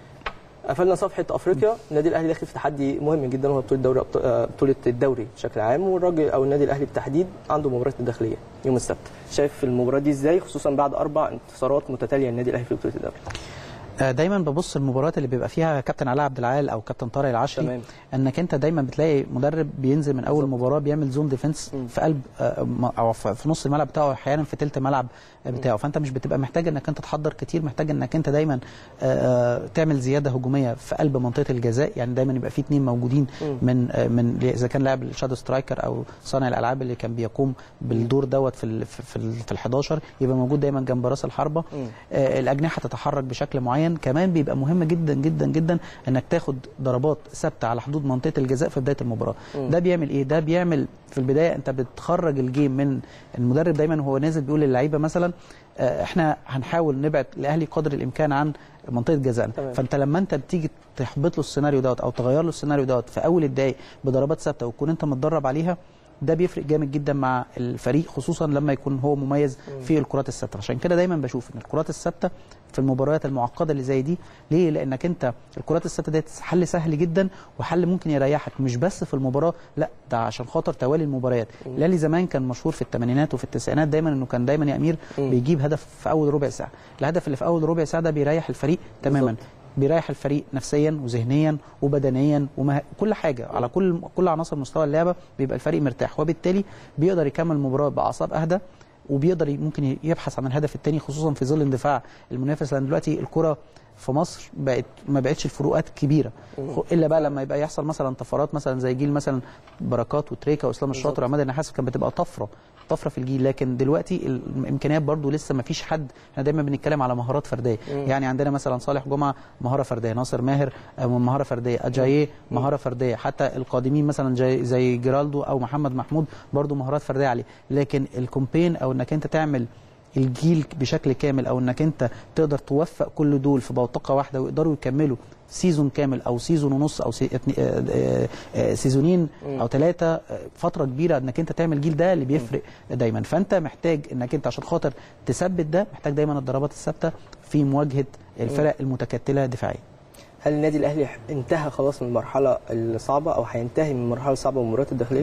قفلنا صفحه افريقيا النادي الاهلي داخل في تحدي مهم جدا وهو بطوله دوري أبط- آه، بطوله الدوري بشكل عام والراجل او النادي الاهلي بالتحديد عنده مباراه الداخليه يوم السبت شايف المباراه دي ازاي خصوصا بعد اربع انتصارات متتاليه للنادي الاهلي في بطوله الدوري آه، دايما ببص المباريات اللي بيبقى فيها كابتن علاء عبد العال او كابتن طارق العشري تمام. انك انت دايما بتلاقي مدرب بينزل من اول مباراه بيعمل زون ديفنس في قلب آه، م- او في في نص الملعب بتاعه احيانا في ثلث الملعب بتاعه فانت مش بتبقى محتاج انك انت تحضر كتير محتاج انك انت دايما آه، آه، تعمل زياده هجوميه في قلب منطقه الجزاء يعني دايما يبقى في اثنين موجودين من آه، من اذا كان لاعب الشادو سترايكر او صانع الالعاب اللي كان بيقوم بالدور دوت في ال في ال في ال11 يبقى موجود دايما جنب راس الحربه آه، الاجنحه تتحرك بشكل معين كمان بيبقى مهم جدا جدا جدا انك تاخد ضربات ثابته على حدود منطقه الجزاء في بدايه المباراه ده بيعمل ايه ده بيعمل في البدايه انت بتخرج الجيم من المدرب دايما وهو نازل بيقول للعيبه مثلا آه، احنا هنحاول نبعد الاهلي قدر الامكان عن منطقه جزاء تمام. فانت لما انت بتيجي تحبط له السيناريو دوت او تغير له السيناريو دوت في اول الدقائق بضربات ثابته وتكون انت متدرب عليها ده بيفرق جامد جدا مع الفريق خصوصا لما يكون هو مميز في الكرات الثابته عشان كده دايما بشوف ان الكرات الثابته في المباريات المعقده اللي زي دي ليه لانك انت الكرات الثابته ديت حل سهل جدا وحل ممكن يريحك مش بس في المباراه لا ده عشان خاطر توالي المباريات الاهلي زمان كان مشهور في الثمانينات وفي التسعينات دايما انه كان دايما يا امير بيجيب هدف في اول ربع ساعه الهدف اللي في اول ربع ساعه ده بيريح الفريق تماما بيريح الفريق نفسيا وذهنيا وبدنيا وكل حاجه على كل كل عناصر مستوى اللعبه بيبقى الفريق مرتاح وبالتالي بيقدر يكمل المباراه باعصاب اهدى وبيقدر ي- ممكن يبحث عن الهدف الثاني خصوصا في ظل اندفاع المنافس لان دلوقتي الكره في مصر بقت ما بقتش الفروقات كبيره خ- الا بقى لما يبقى يحصل مثلا طفرات مثلا زي جيل مثلا بركات وتريكا واسلام الشاطر وعماد النحاس كانت بتبقى طفره طفره في الجيل لكن دلوقتي الامكانيات برضو لسه ما فيش حد احنا دايما بنتكلم على مهارات فرديه يعني عندنا مثلا صالح جمعه مهاره فرديه ناصر ماهر آه، مهاره فرديه اجاييه مهاره فرديه حتى القادمين مثلا زي زي جيرالدو او محمد محمود برضو مهارات فرديه عليه لكن الكومبين او انك انت تعمل الجيل بشكل كامل او انك انت تقدر توفق كل دول في بوتقه واحده ويقدروا يكملوا سيزون كامل او سيزون ونص او سي... اتني- آه، آه، آه، سيزونين او ثلاثه فتره كبيره انك انت تعمل جيل ده اللي بيفرق دايما فانت محتاج انك انت عشان خاطر تثبت ده محتاج دايما الضربات الثابته في مواجهه الفرق المتكتله دفاعيا هل النادي الاهلي انتهى خلاص من المرحله الصعبه او هينتهي من المرحله الصعبه من المباريات الداخليه؟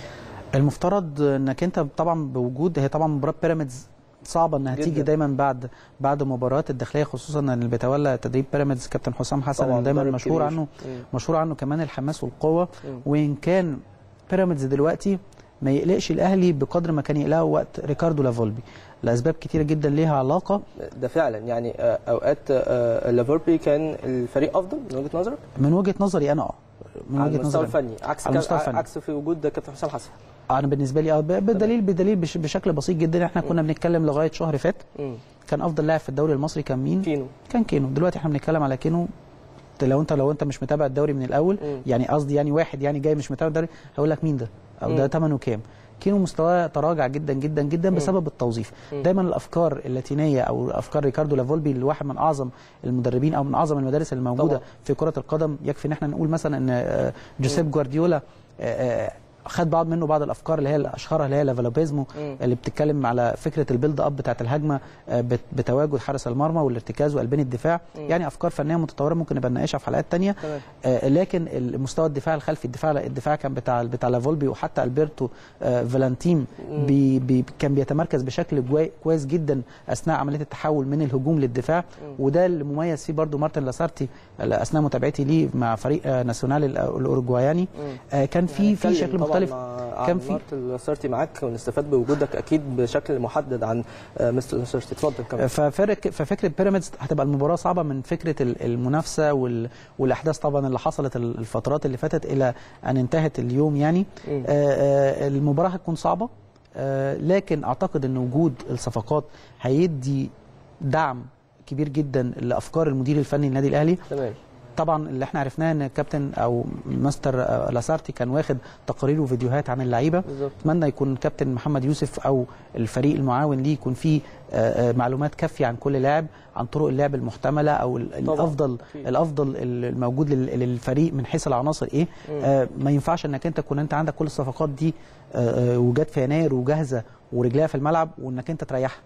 المفترض انك انت طبعا بوجود هي طبعا مباراه بيراميدز صعبه انها جداً. تيجي دايما بعد بعد مباريات الداخليه خصوصا ان اللي بيتولى تدريب بيراميدز كابتن حسام حسن طبعاً اللي دايما مدرب مشهور كبير. عنه مم. مشهور عنه كمان الحماس والقوه مم. وان كان بيراميدز دلوقتي ما يقلقش الاهلي بقدر ما كان يقلقه وقت ريكاردو لافولبي لاسباب كتيره جدا ليها علاقه ده فعلا يعني آه، اوقات آه، ليفربول كان الفريق افضل من وجهه نظرك؟ من وجهه نظري انا اه من على وجهه المستوى نظري الفني عكس على المستوى كان- الفني. عكس في وجود كابتن حسام حسن انا بالنسبه لي اه ب- بدليل بدليل بش- بشكل بسيط جدا احنا كنا بنتكلم لغايه شهر فات مم. كان افضل لاعب في الدوري المصري كان مين كينو كان كينو دلوقتي احنا بنتكلم على كينو لو انت لو انت مش متابع الدوري من الاول مم. يعني قصدي يعني واحد يعني جاي مش متابع الدوري هقول لك مين ده او ده مم. ثمنه كام كينو مستواه تراجع جدا جدا جدا بسبب التوظيف دايما الافكار اللاتينيه او افكار ريكاردو لافولبي اللي واحد من اعظم المدربين او من اعظم المدارس اللي موجوده طبعا. في كره القدم يكفي ان احنا نقول مثلا ان آه، جوزيب جوارديولا آه، آه، خد بعض منه بعض الافكار اللي هي الاشهرها اللي هي لافالوبيزمو مم. اللي بتتكلم على فكره البيلد اب بتاعه الهجمه آه، بت- بتواجد حارس المرمى والارتكاز وقلبين الدفاع يعني افكار فنيه متطوره ممكن نبقى نناقشها في حلقات تانية تمام. آه، لكن المستوى الدفاع الخلفي الدفاع الدفاع كان بتاع بتاع لافولبي وحتى البرتو آه، فالانتيم بي بي كان بيتمركز بشكل جوي- كويس جدا اثناء عمليه التحول من الهجوم للدفاع وده اللي مميز فيه برضو مارتن لاسارتي اثناء متابعتي ليه مع فريق آه، ناسيونال ال- الاوروجواياني آه، كان في في هنتكلم شكل طبعاً مختلف مع- كان عن في مارتن لاسارتي معاك ونستفاد بوجودك اكيد بشكل محدد عن آه، مستر لاسارتي اتفضل كمان ففرق ففكره بيراميدز هتبقى المباراه صعبه من فكره ال- المنافسه وال- والاحداث طبعا اللي حصلت ال- الفترات اللي فاتت الى ان انتهت اليوم يعني مم. آه، آه، المباراه هتكون صعبه آه، لكن اعتقد ان وجود الصفقات هيدي دعم كبير جدا لافكار المدير الفني للنادي الاهلي تمام طبعا اللي احنا عرفناه ان الكابتن او ماستر آه، لاسارتي كان واخد تقارير وفيديوهات عن اللعيبه بالظبط. اتمنى يكون كابتن محمد يوسف او الفريق المعاون ليه يكون فيه آه، آه، معلومات كافيه عن كل لاعب عن طرق اللعب المحتمله او ال- طبعاً. الافضل أكيد. الافضل الموجود لل- للفريق من حيث العناصر ايه آه، ما ينفعش انك انت تكون انت عندك كل الصفقات دي آه، آه، وجات في يناير وجاهزه ورجليها في الملعب وانك انت تريحها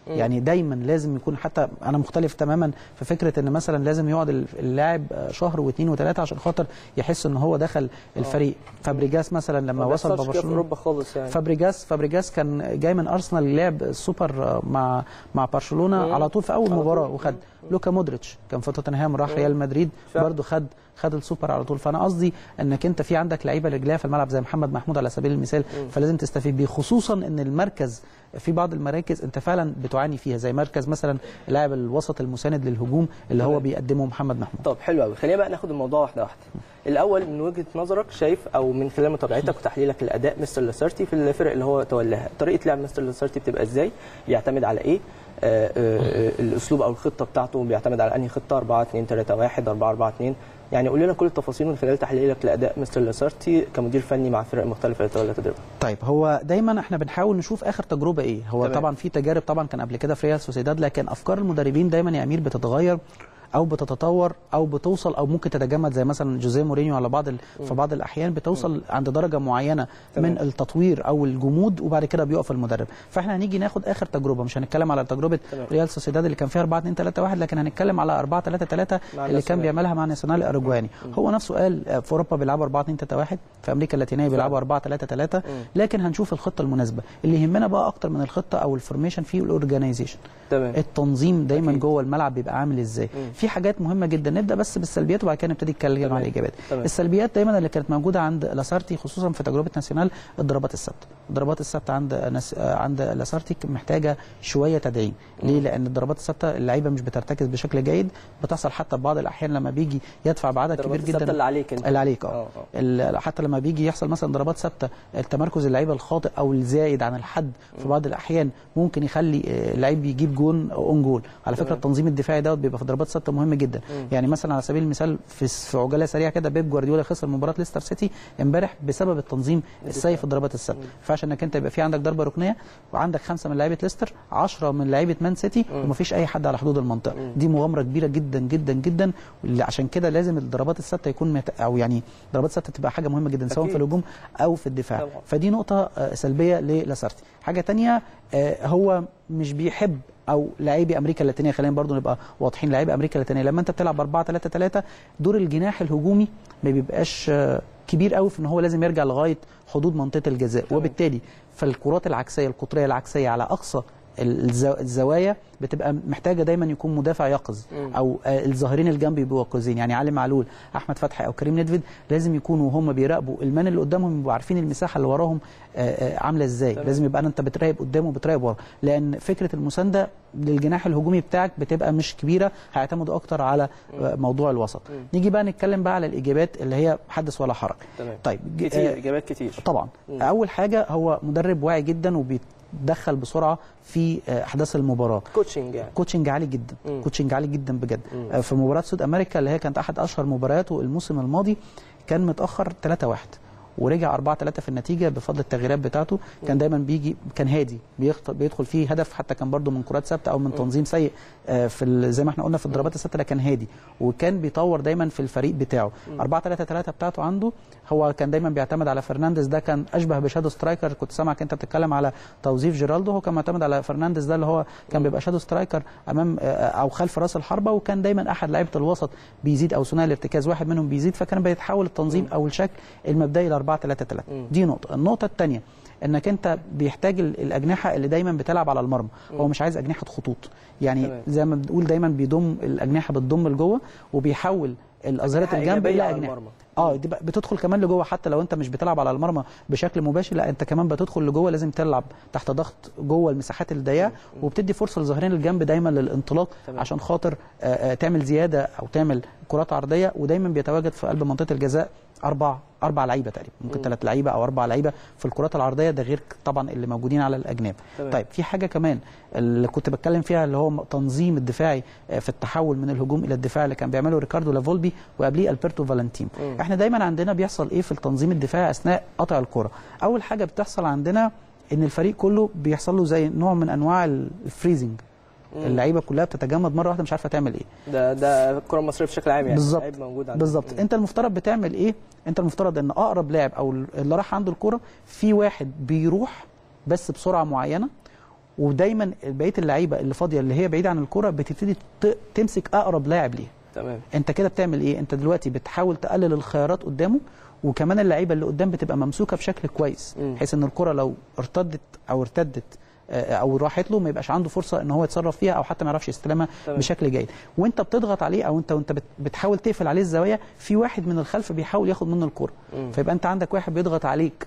يعني دايما لازم يكون حتى انا مختلف تماما في فكره ان مثلا لازم يقعد اللاعب شهر واثنين وثلاثه عشان خاطر يحس ان هو دخل الفريق فابريجاس مثلا لما ما وصل بيحصلش كده في ببرشلونه اوروبا خالص يعني فابريجاس فابريجاس كان جاي من ارسنال لعب السوبر مع مع برشلونه مم. على طول في اول على مباراه طول. وخد لوكا مودريتش كان في توتنهام راح ريال مدريد فعلا. برضه خد خد السوبر على طول فانا قصدي انك انت في عندك لعيبه رجليها في الملعب زي محمد محمود على سبيل المثال فلازم تستفيد بيه خصوصا ان المركز في بعض المراكز انت فعلا بتعاني فيها زي مركز مثلا لاعب الوسط المساند للهجوم اللي هو تمام. بيقدمه محمد محمود طب حلو قوي خلينا بقى ناخد الموضوع واحده واحده الاول من وجهه نظرك شايف او من خلال متابعتك وتحليلك لاداء مستر لاسارتي في الفرق اللي هو تولاها طريقه لعب مستر لاسارتي بتبقى ازاي يعتمد على ايه آه آه آه الاسلوب او الخطه بتاعته بيعتمد على انهي خطه 4 2 3 1 4 4 2 يعني قول لنا كل التفاصيل من خلال تحليلك لاداء مستر لاسارتي كمدير فني مع الفرق المختلفه اللي تولى تدريبها طيب هو دايما احنا بنحاول نشوف اخر تجربه ايه هو تمام. طبعا في تجارب طبعا كان قبل كده في ريال سوسيداد لكن افكار المدربين دايما يا امير بتتغير او بتتطور او بتوصل او ممكن تتجمد زي مثلا جوزيه مورينيو على بعض ال... في بعض الاحيان بتوصل عند درجه معينه تمام. من التطوير او الجمود وبعد كده بيقف المدرب فاحنا هنيجي ناخد اخر تجربه مش هنتكلم على تجربه تمام. ريال سوسيداد اللي كان فيها 4 2 3 1 لكن هنتكلم على 4 3 3 مع اللي كان الناسيونال. بيعملها مع ناسيونال الاوروجواني هو نفسه قال آه، في اوروبا بيلعبوا 4 2 3 1 في امريكا اللاتينيه بيلعبوا 4 3 3 لكن هنشوف الخطه المناسبه اللي يهمنا بقى اكتر من الخطه او الفورميشن فيه الاورجنايزيشن تمام التنظيم دايما أكيد. جوه الملعب بيبقى عامل ازاي في حاجات مهمه جدا نبدا بس بالسلبيات وبعد كده نبتدي نتكلم تمام. عن الايجابيات تمام. السلبيات دايما اللي كانت موجوده عند لاسارتي خصوصا في تجربه ناسيونال الضربات الثابته الضربات الثابته عند ناس... عند لاسارتي محتاجه شويه تدعيم ليه لان الضربات الثابته اللعيبه مش بترتكز بشكل جيد بتحصل حتى في بعض الاحيان لما بيجي يدفع بعدد كبير الضربات الثابته جدا اللي عليك انت اللي عليك آه، اه آه. ال- حتى لما بيجي يحصل مثلا ضربات ثابته التمركز اللعيبه الخاطئ او الزايد عن الحد في بعض الاحيان ممكن يخلي آه، اللعيب يجيب جون اون جول على فكره تمام. التنظيم الدفاعي دوت بيبقى في ضربات ثابته مهم جدا يعني مثلا على سبيل المثال في في عجاله سريعه كده بيب جوارديولا خسر مباراه ليستر سيتي امبارح بسبب التنظيم السيء في الضربات الثابته فعش انك انت يبقى في عندك ضربه ركنيه وعندك خمسه من لعيبه ليستر 10 من لعيبه مان سيتي ومفيش اي حد على حدود المنطقه دي مغامره كبيره جدا جدا جدا واللي عشان كده لازم الضربات الثابته يكون مت... او يعني ضربات ثابته تبقى حاجه مهمه جدا سواء أكيد. في الهجوم او في الدفاع طبعا. فدي نقطه آه، سلبيه للاسارتي حاجه تانية آه، هو مش بيحب او لاعبي امريكا اللاتينيه خلينا برضو نبقى واضحين لاعبي امريكا اللاتينيه لما انت بتلعب 4 3 3 دور الجناح الهجومي ما بيبقاش آه، كبير قوي في ان هو لازم يرجع لغايه حدود منطقه الجزاء وبالتالي فالكرات العكسيه القطريه العكسيه على اقصى الزو- الزوايا بتبقى محتاجه دايما يكون مدافع يقظ او آه، الظاهرين الجنبي بيبقوا يقظين يعني علي معلول احمد فتحي او كريم ندفد لازم يكونوا هم بيراقبوا المان اللي قدامهم يبقوا عارفين المساحه اللي وراهم آه، آه، عامله ازاي تمام. لازم يبقى انت بتراقب قدامه وبتراقب ورا لان فكره المسانده للجناح الهجومي بتاعك بتبقى مش كبيره هيعتمدوا اكتر على آه، موضوع الوسط نيجي بقى نتكلم بقى على الايجابيات اللي هي حدث ولا حرج تمام طيب ج- كتير آه، اجابات كتير طبعا مم. اول حاجه هو مدرب واعي جدا وبيتدخل بسرعه في آه، احداث المباراه كوتشنج يعني كوتشنج عالي جدا مم. كوتشنج عالي جدا بجد مم. آه، في مباراه سود امريكا اللي هي كانت احد اشهر مبارياته الموسم الماضي كان متاخر 3-1 ورجع 4 3 في النتيجه بفضل التغييرات بتاعته كان دايما بيجي كان هادي بيخط- بيدخل فيه هدف حتى كان برده من كرات ثابته او من تنظيم سيء آه، في ال- زي ما احنا قلنا في الضربات الثابته كان هادي وكان بيطور دايما في الفريق بتاعه 4 3 3 بتاعته عنده هو كان دايما بيعتمد على فرنانديز ده كان اشبه بشادو سترايكر كنت سامعك انت بتتكلم على توظيف جيرالدو هو كان معتمد على فرنانديز ده اللي هو كان بيبقى شادو سترايكر امام آه، او خلف راس الحربه وكان دايما احد لعيبه الوسط بيزيد او ثنائي الارتكاز واحد منهم بيزيد فكان بيتحول التنظيم او الشكل المبدئي ل 4 3 3 دي نقطه النقطه الثانيه انك انت بيحتاج ال- الاجنحه اللي دايما بتلعب على المرمى هو مش عايز اجنحه خطوط يعني تمام. زي ما بنقول دايما بيضم الاجنحه بتضم لجوه وبيحول الاظهره أجنحة الجنب إيجابية الى على اجنحه المرمى. اه دي بقى بتدخل كمان لجوه حتى لو انت مش بتلعب على المرمى بشكل مباشر لا انت كمان بتدخل لجوه لازم تلعب تحت ضغط جوه المساحات الضيقه وبتدي فرصه لظهرين الجنب دايما للانطلاق تمام. عشان خاطر آه، آه، تعمل زياده او تعمل كرات عرضيه ودايما بيتواجد في قلب منطقه الجزاء اربع اربع لعيبه تقريبا ممكن ثلاث لعيبه او اربع لعيبه في الكرات العرضيه ده غير طبعا اللي موجودين على الاجناب تمام. طيب في حاجه كمان اللي كنت بتكلم فيها اللي هو تنظيم الدفاعي آه، في التحول من الهجوم الى الدفاع اللي كان بيعمله ريكاردو لافولبي وقبليه البرتو فالنتين مم. احنا دايما عندنا بيحصل ايه في التنظيم الدفاعي اثناء قطع الكره اول حاجه بتحصل عندنا ان الفريق كله بيحصل له زي نوع من انواع ال- الفريزنج اللعيبه كلها بتتجمد مره واحده مش عارفه تعمل ايه ده ده الكره المصريه بشكل عام يعني بالظبط لعيب موجود عندنا. بالظبط مم. انت المفترض بتعمل ايه انت المفترض ان اقرب لاعب او اللي راح عنده الكره في واحد بيروح بس بسرعه معينه ودايما بقيه اللعيبه اللي فاضيه اللي هي بعيده عن الكره بتبتدي ت- تمسك اقرب لاعب ليها تمام انت كده بتعمل ايه انت دلوقتي بتحاول تقلل الخيارات قدامه وكمان اللعيبه اللي قدام بتبقى ممسوكه بشكل كويس مم. بحيث ان الكره لو ارتدت او ارتدت آه، او راحت له ما يبقاش عنده فرصه ان هو يتصرف فيها او حتى ما يعرفش يستلمها تمام. بشكل جيد وانت بتضغط عليه او انت وانت بت- بتحاول تقفل عليه الزوايا في واحد من الخلف بيحاول ياخد منه الكره مم. فيبقى انت عندك واحد بيضغط عليك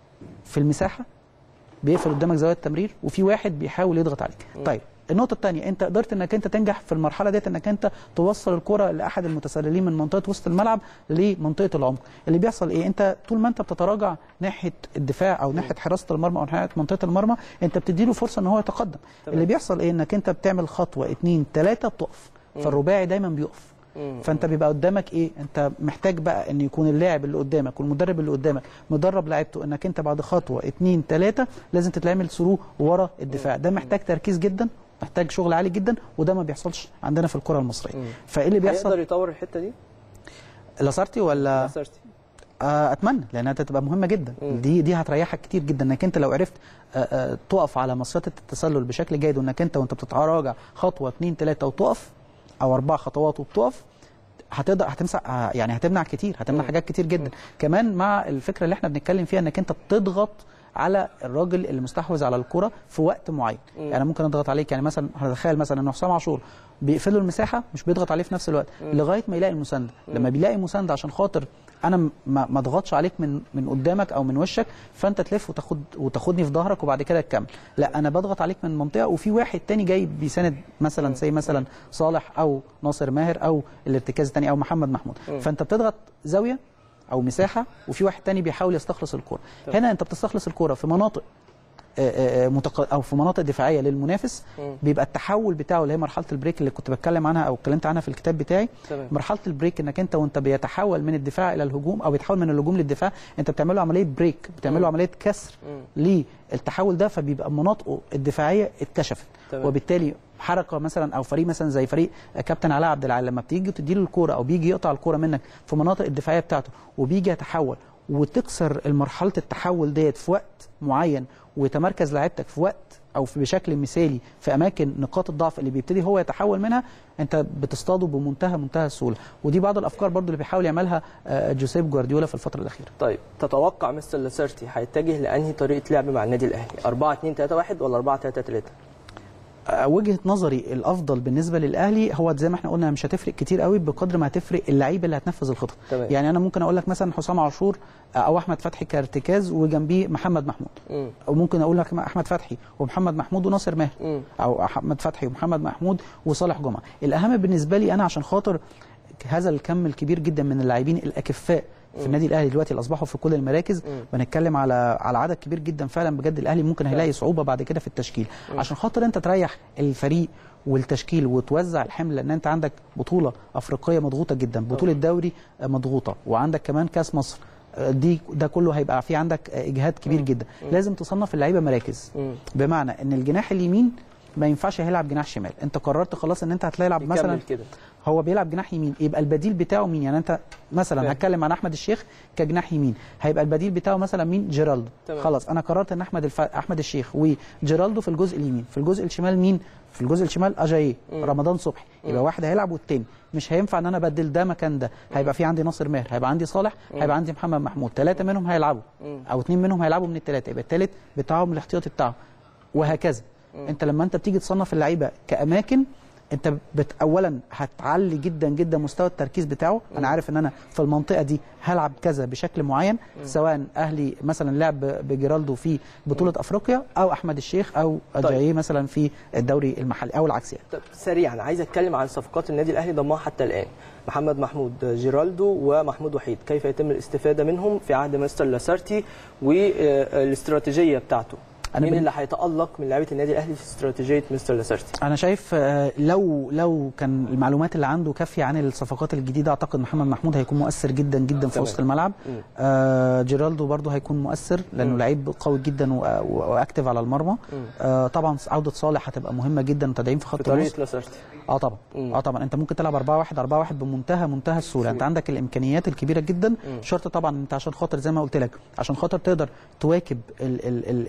في المساحه بيقفل قدامك زوايا التمرير وفي واحد بيحاول يضغط عليك طيب النقطة الثانية أنت قدرت أنك أنت تنجح في المرحلة ديت أنك أنت توصل الكرة لأحد المتسللين من منطقة وسط الملعب لمنطقة العمق، اللي بيحصل إيه؟ أنت طول ما أنت بتتراجع ناحية الدفاع أو ناحية حراسة المرمى أو ناحية منطقة المرمى أنت بتديله فرصة أن هو يتقدم، اللي بيحصل إيه؟ أنك أنت بتعمل خطوة اثنين ثلاثة بتقف، فالرباعي دايما بيقف. مم. فانت بيبقى قدامك ايه انت محتاج بقى ان يكون اللاعب اللي قدامك والمدرب اللي قدامك مدرب لعيبته انك انت بعد خطوه اتنين تلاته لازم تتعمل ثرو ورا الدفاع ده محتاج تركيز جدا محتاج شغل عالي جدا وده ما بيحصلش عندنا في الكره المصريه فايه اللي هيقدر بيحصل يطور الحته دي لاسارتي ولا لاسارتي آه، اتمنى لانها تبقى مهمه جدا مم. دي دي هتريحك كتير جدا انك انت لو عرفت آه، آه، تقف على مصيده التسلل بشكل جيد وانك انت وانت بتتراجع خطوه اثنين ثلاثه وتقف او اربع خطوات وبتقف هتقدر هتمسح ه- يعني هتمنع كتير هتمنع حاجات كتير جدا كمان مع الفكره اللي احنا بنتكلم فيها انك انت بتضغط على الراجل اللي مستحوذ على الكره في وقت معين يعني أنا ممكن اضغط عليك يعني مثلا هتخيل مثلا ان حسام عاشور بيقفل له المساحه مش بيضغط عليه في نفس الوقت لغايه ما يلاقي المسانده لما بيلاقي مسانده عشان خاطر انا م- ما ما اضغطش عليك من من قدامك او من وشك فانت تلف وتاخد وتاخدني في ظهرك وبعد كده تكمل لا انا بضغط عليك من منطقه وفي واحد تاني جاي بيساند مثلا زي مثلا صالح او ناصر ماهر او الارتكاز الثاني او محمد محمود فانت بتضغط زاويه او مساحه وفي واحد تاني بيحاول يستخلص الكره هنا انت بتستخلص الكره في مناطق آه، آه، متق... او في مناطق دفاعيه للمنافس بيبقى التحول بتاعه اللي هي مرحله البريك اللي كنت بتكلم عنها او اتكلمت عنها في الكتاب بتاعي تمام. مرحله البريك انك انت وانت بيتحول من الدفاع الى الهجوم او بيتحول من الهجوم للدفاع انت بتعمل له عمليه بريك بتعمل له عمليه كسر للتحول ده فبيبقى مناطقه الدفاعيه اتكشفت تمام. وبالتالي حركه مثلا او فريق مثلا زي فريق كابتن علاء عبد العال لما بتيجي تديله الكوره او بيجي يقطع الكوره منك في مناطق الدفاعيه بتاعته وبيجي يتحول وتكسر مرحله التحول ديت في وقت معين ويتمركز لعيبتك في وقت او في بشكل مثالي في اماكن نقاط الضعف اللي بيبتدي هو يتحول منها انت بتصطاده بمنتهى منتهى السهوله ودي بعض الافكار برضو اللي بيحاول يعملها آه، جوزيف جوارديولا في الفتره الاخيره طيب تتوقع مستر لاسارتي هيتجه لانهي طريقه لعب مع النادي الاهلي 4 2 3 1 ولا 4 3 3 آه، وجهه نظري الافضل بالنسبه للاهلي هو زي ما احنا قلنا مش هتفرق كتير قوي بقدر ما هتفرق اللعيبه اللي هتنفذ الخطط تمام. يعني انا ممكن اقول لك مثلا حسام عاشور آه، او احمد فتحي كارتكاز وجنبيه محمد محمود مم. او ممكن اقول لك احمد فتحي ومحمد محمود وناصر ماهر مم. او احمد فتحي ومحمد محمود وصالح جمعه الاهم بالنسبه لي انا عشان خاطر هذا الكم الكبير جدا من اللاعبين الاكفاء في النادي الاهلي دلوقتي اللي اصبحوا في كل المراكز بنتكلم على على عدد كبير جدا فعلا بجد الاهلي ممكن هيلاقي صعوبه بعد كده في التشكيل عشان خاطر انت تريح الفريق والتشكيل وتوزع الحمل لان انت عندك بطوله افريقيه مضغوطه جدا بطوله دوري آه، مضغوطه وعندك كمان كاس مصر آه، دي ده كله هيبقى في عندك آه، اجهاد كبير جدا لازم تصنف اللعيبه مراكز مم. بمعنى ان الجناح اليمين ما ينفعش هيلعب جناح شمال انت قررت خلاص ان انت هتلعب مثلا يكمل كده هو بيلعب جناح يمين يبقى البديل بتاعه مين يعني انت مثلا فاهم. هتكلم عن احمد الشيخ كجناح يمين هيبقى البديل بتاعه مثلا مين جيرالدو تمام. خلاص انا قررت ان احمد الف... احمد الشيخ وجيرالدو في الجزء اليمين في الجزء الشمال مين في الجزء الشمال اجاييه رمضان صبحي يبقى واحد هيلعب والتاني مش هينفع ان انا ابدل ده مكان ده هيبقى في عندي ناصر ماهر هيبقى عندي صالح هيبقى عندي محمد محمود ثلاثه منهم هيلعبوا او اثنين منهم هيلعبوا من الثلاثه يبقى الثالث بتاعهم الاحتياطي بتاعهم وهكذا انت لما انت بتيجي تصنف اللعيبه كاماكن انت بت اولا هتعلي جدا جدا مستوى التركيز بتاعه انا عارف ان انا في المنطقه دي هلعب كذا بشكل معين سواء اهلي مثلا لعب بجيرالدو في بطوله افريقيا او احمد الشيخ او اجاييه مثلا في الدوري المحلي او العكس يعني طب سريعا عايز اتكلم عن صفقات النادي الاهلي ضمها حتى الان محمد محمود جيرالدو ومحمود وحيد كيف يتم الاستفاده منهم في عهد مستر لاسارتي والاستراتيجيه بتاعته أنا مين بن- اللي هيتالق من لعيبه النادي الاهلي في استراتيجيه مستر لاسارتي انا شايف آه، لو لو كان المعلومات اللي عنده كافيه عن الصفقات الجديده اعتقد محمد محمود هيكون مؤثر جدا جدا في تمام. وسط الملعب مم. آه جيرالدو برضه هيكون مؤثر لانه مم. لعيب قوي جدا و- و- واكتف على المرمى آه طبعا عوده صالح هتبقى مهمه جدا وتدعيم في في خط النص طريقه لاسارتي اه طبعا مم. اه طبعا انت ممكن تلعب 4 1 4 1 بمنتهى منتهى السهوله انت عندك الامكانيات الكبيره جدا شرط طبعا انت عشان خاطر زي ما قلت لك عشان خاطر تقدر تواكب ال ال ال الزمن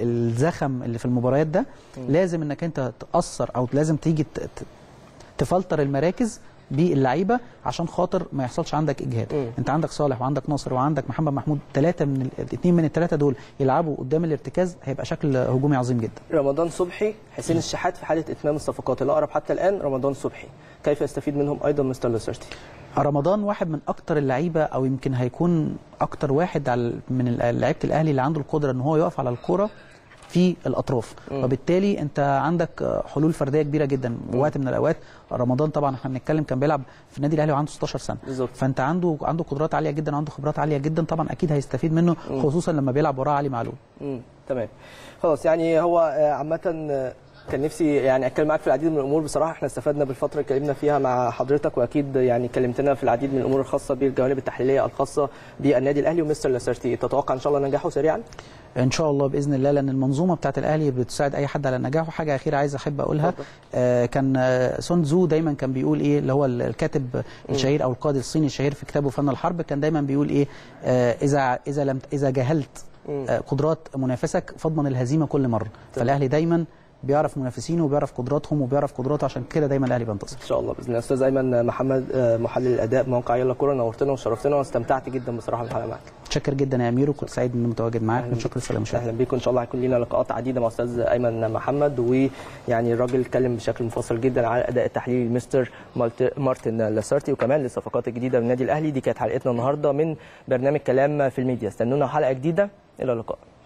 الزخم اللي في المباريات ده لازم انك انت تاثر او لازم تيجي ت- ت- تفلتر المراكز باللعيبه عشان خاطر ما يحصلش عندك اجهاد مم. انت عندك صالح وعندك ناصر وعندك محمد محمود ثلاثه من الاثنين من الثلاثه دول يلعبوا قدام الارتكاز هيبقى شكل هجومي عظيم جدا رمضان صبحي حسين الشحات في حاله اتمام الصفقات الاقرب حتى الان رمضان صبحي كيف يستفيد منهم ايضا مستر لاسارتي رمضان واحد من اكتر اللعيبه او يمكن هيكون اكتر واحد على من لعيبه الاهلي اللي عنده القدره ان هو يقف على الكوره في الاطراف وبالتالي انت عندك حلول فرديه كبيره جدا وقت من الاوقات رمضان طبعا احنا بنتكلم كان بيلعب في النادي الاهلي وعنده 16 سنه بالظبط. فانت عنده عنده قدرات عاليه جدا عنده خبرات عاليه جدا طبعا اكيد هيستفيد منه خصوصا لما بيلعب وراه علي معلول امم تمام خلاص يعني هو آه، عامة آه، كان نفسي يعني اتكلم معاك في العديد من الامور بصراحه احنا استفدنا بالفتره اللي اتكلمنا فيها مع حضرتك واكيد يعني كلمتنا في العديد من الامور الخاصه بالجوانب التحليليه الخاصه بالنادي الاهلي ومستر لاسارتي تتوقع ان شاء الله نجاحه سريعا ان شاء الله باذن الله لان المنظومه بتاعت الاهلي بتساعد اي حد على النجاح وحاجه اخيره عايز احب اقولها اتفضل. آه كان آه سون تزو دايما كان بيقول ايه اللي هو الكاتب الشهير او القائد الصيني الشهير في كتابه فن الحرب كان دايما بيقول ايه آه اذا اذا لم اذا جهلت آه قدرات منافسك فاضمن الهزيمه كل مره فالاهلي دايما بيعرف منافسينه وبيعرف قدراتهم وبيعرف قدراته عشان كده دايما الاهلي بينتصر ان شاء الله باذن الله استاذ ايمن محمد آه، محلل الاداء موقع يلا كوره نورتنا وشرفتنا واستمتعت جدا بصراحه بالحلقه معاك متشكر جدا يا امير وكنت سعيد اني متواجد معاك متشكر السلام عليكم اهلا بيكم ان شاء الله هيكون لنا لقاءات عديده مع استاذ ايمن محمد ويعني الراجل اتكلم بشكل مفصل جدا على الاداء التحليلي مستر مالت- مارتن لاسارتي وكمان للصفقات الجديده من النادي الاهلي دي كانت حلقتنا النهارده من برنامج كلام في الميديا استنونا حلقه جديده الى اللقاء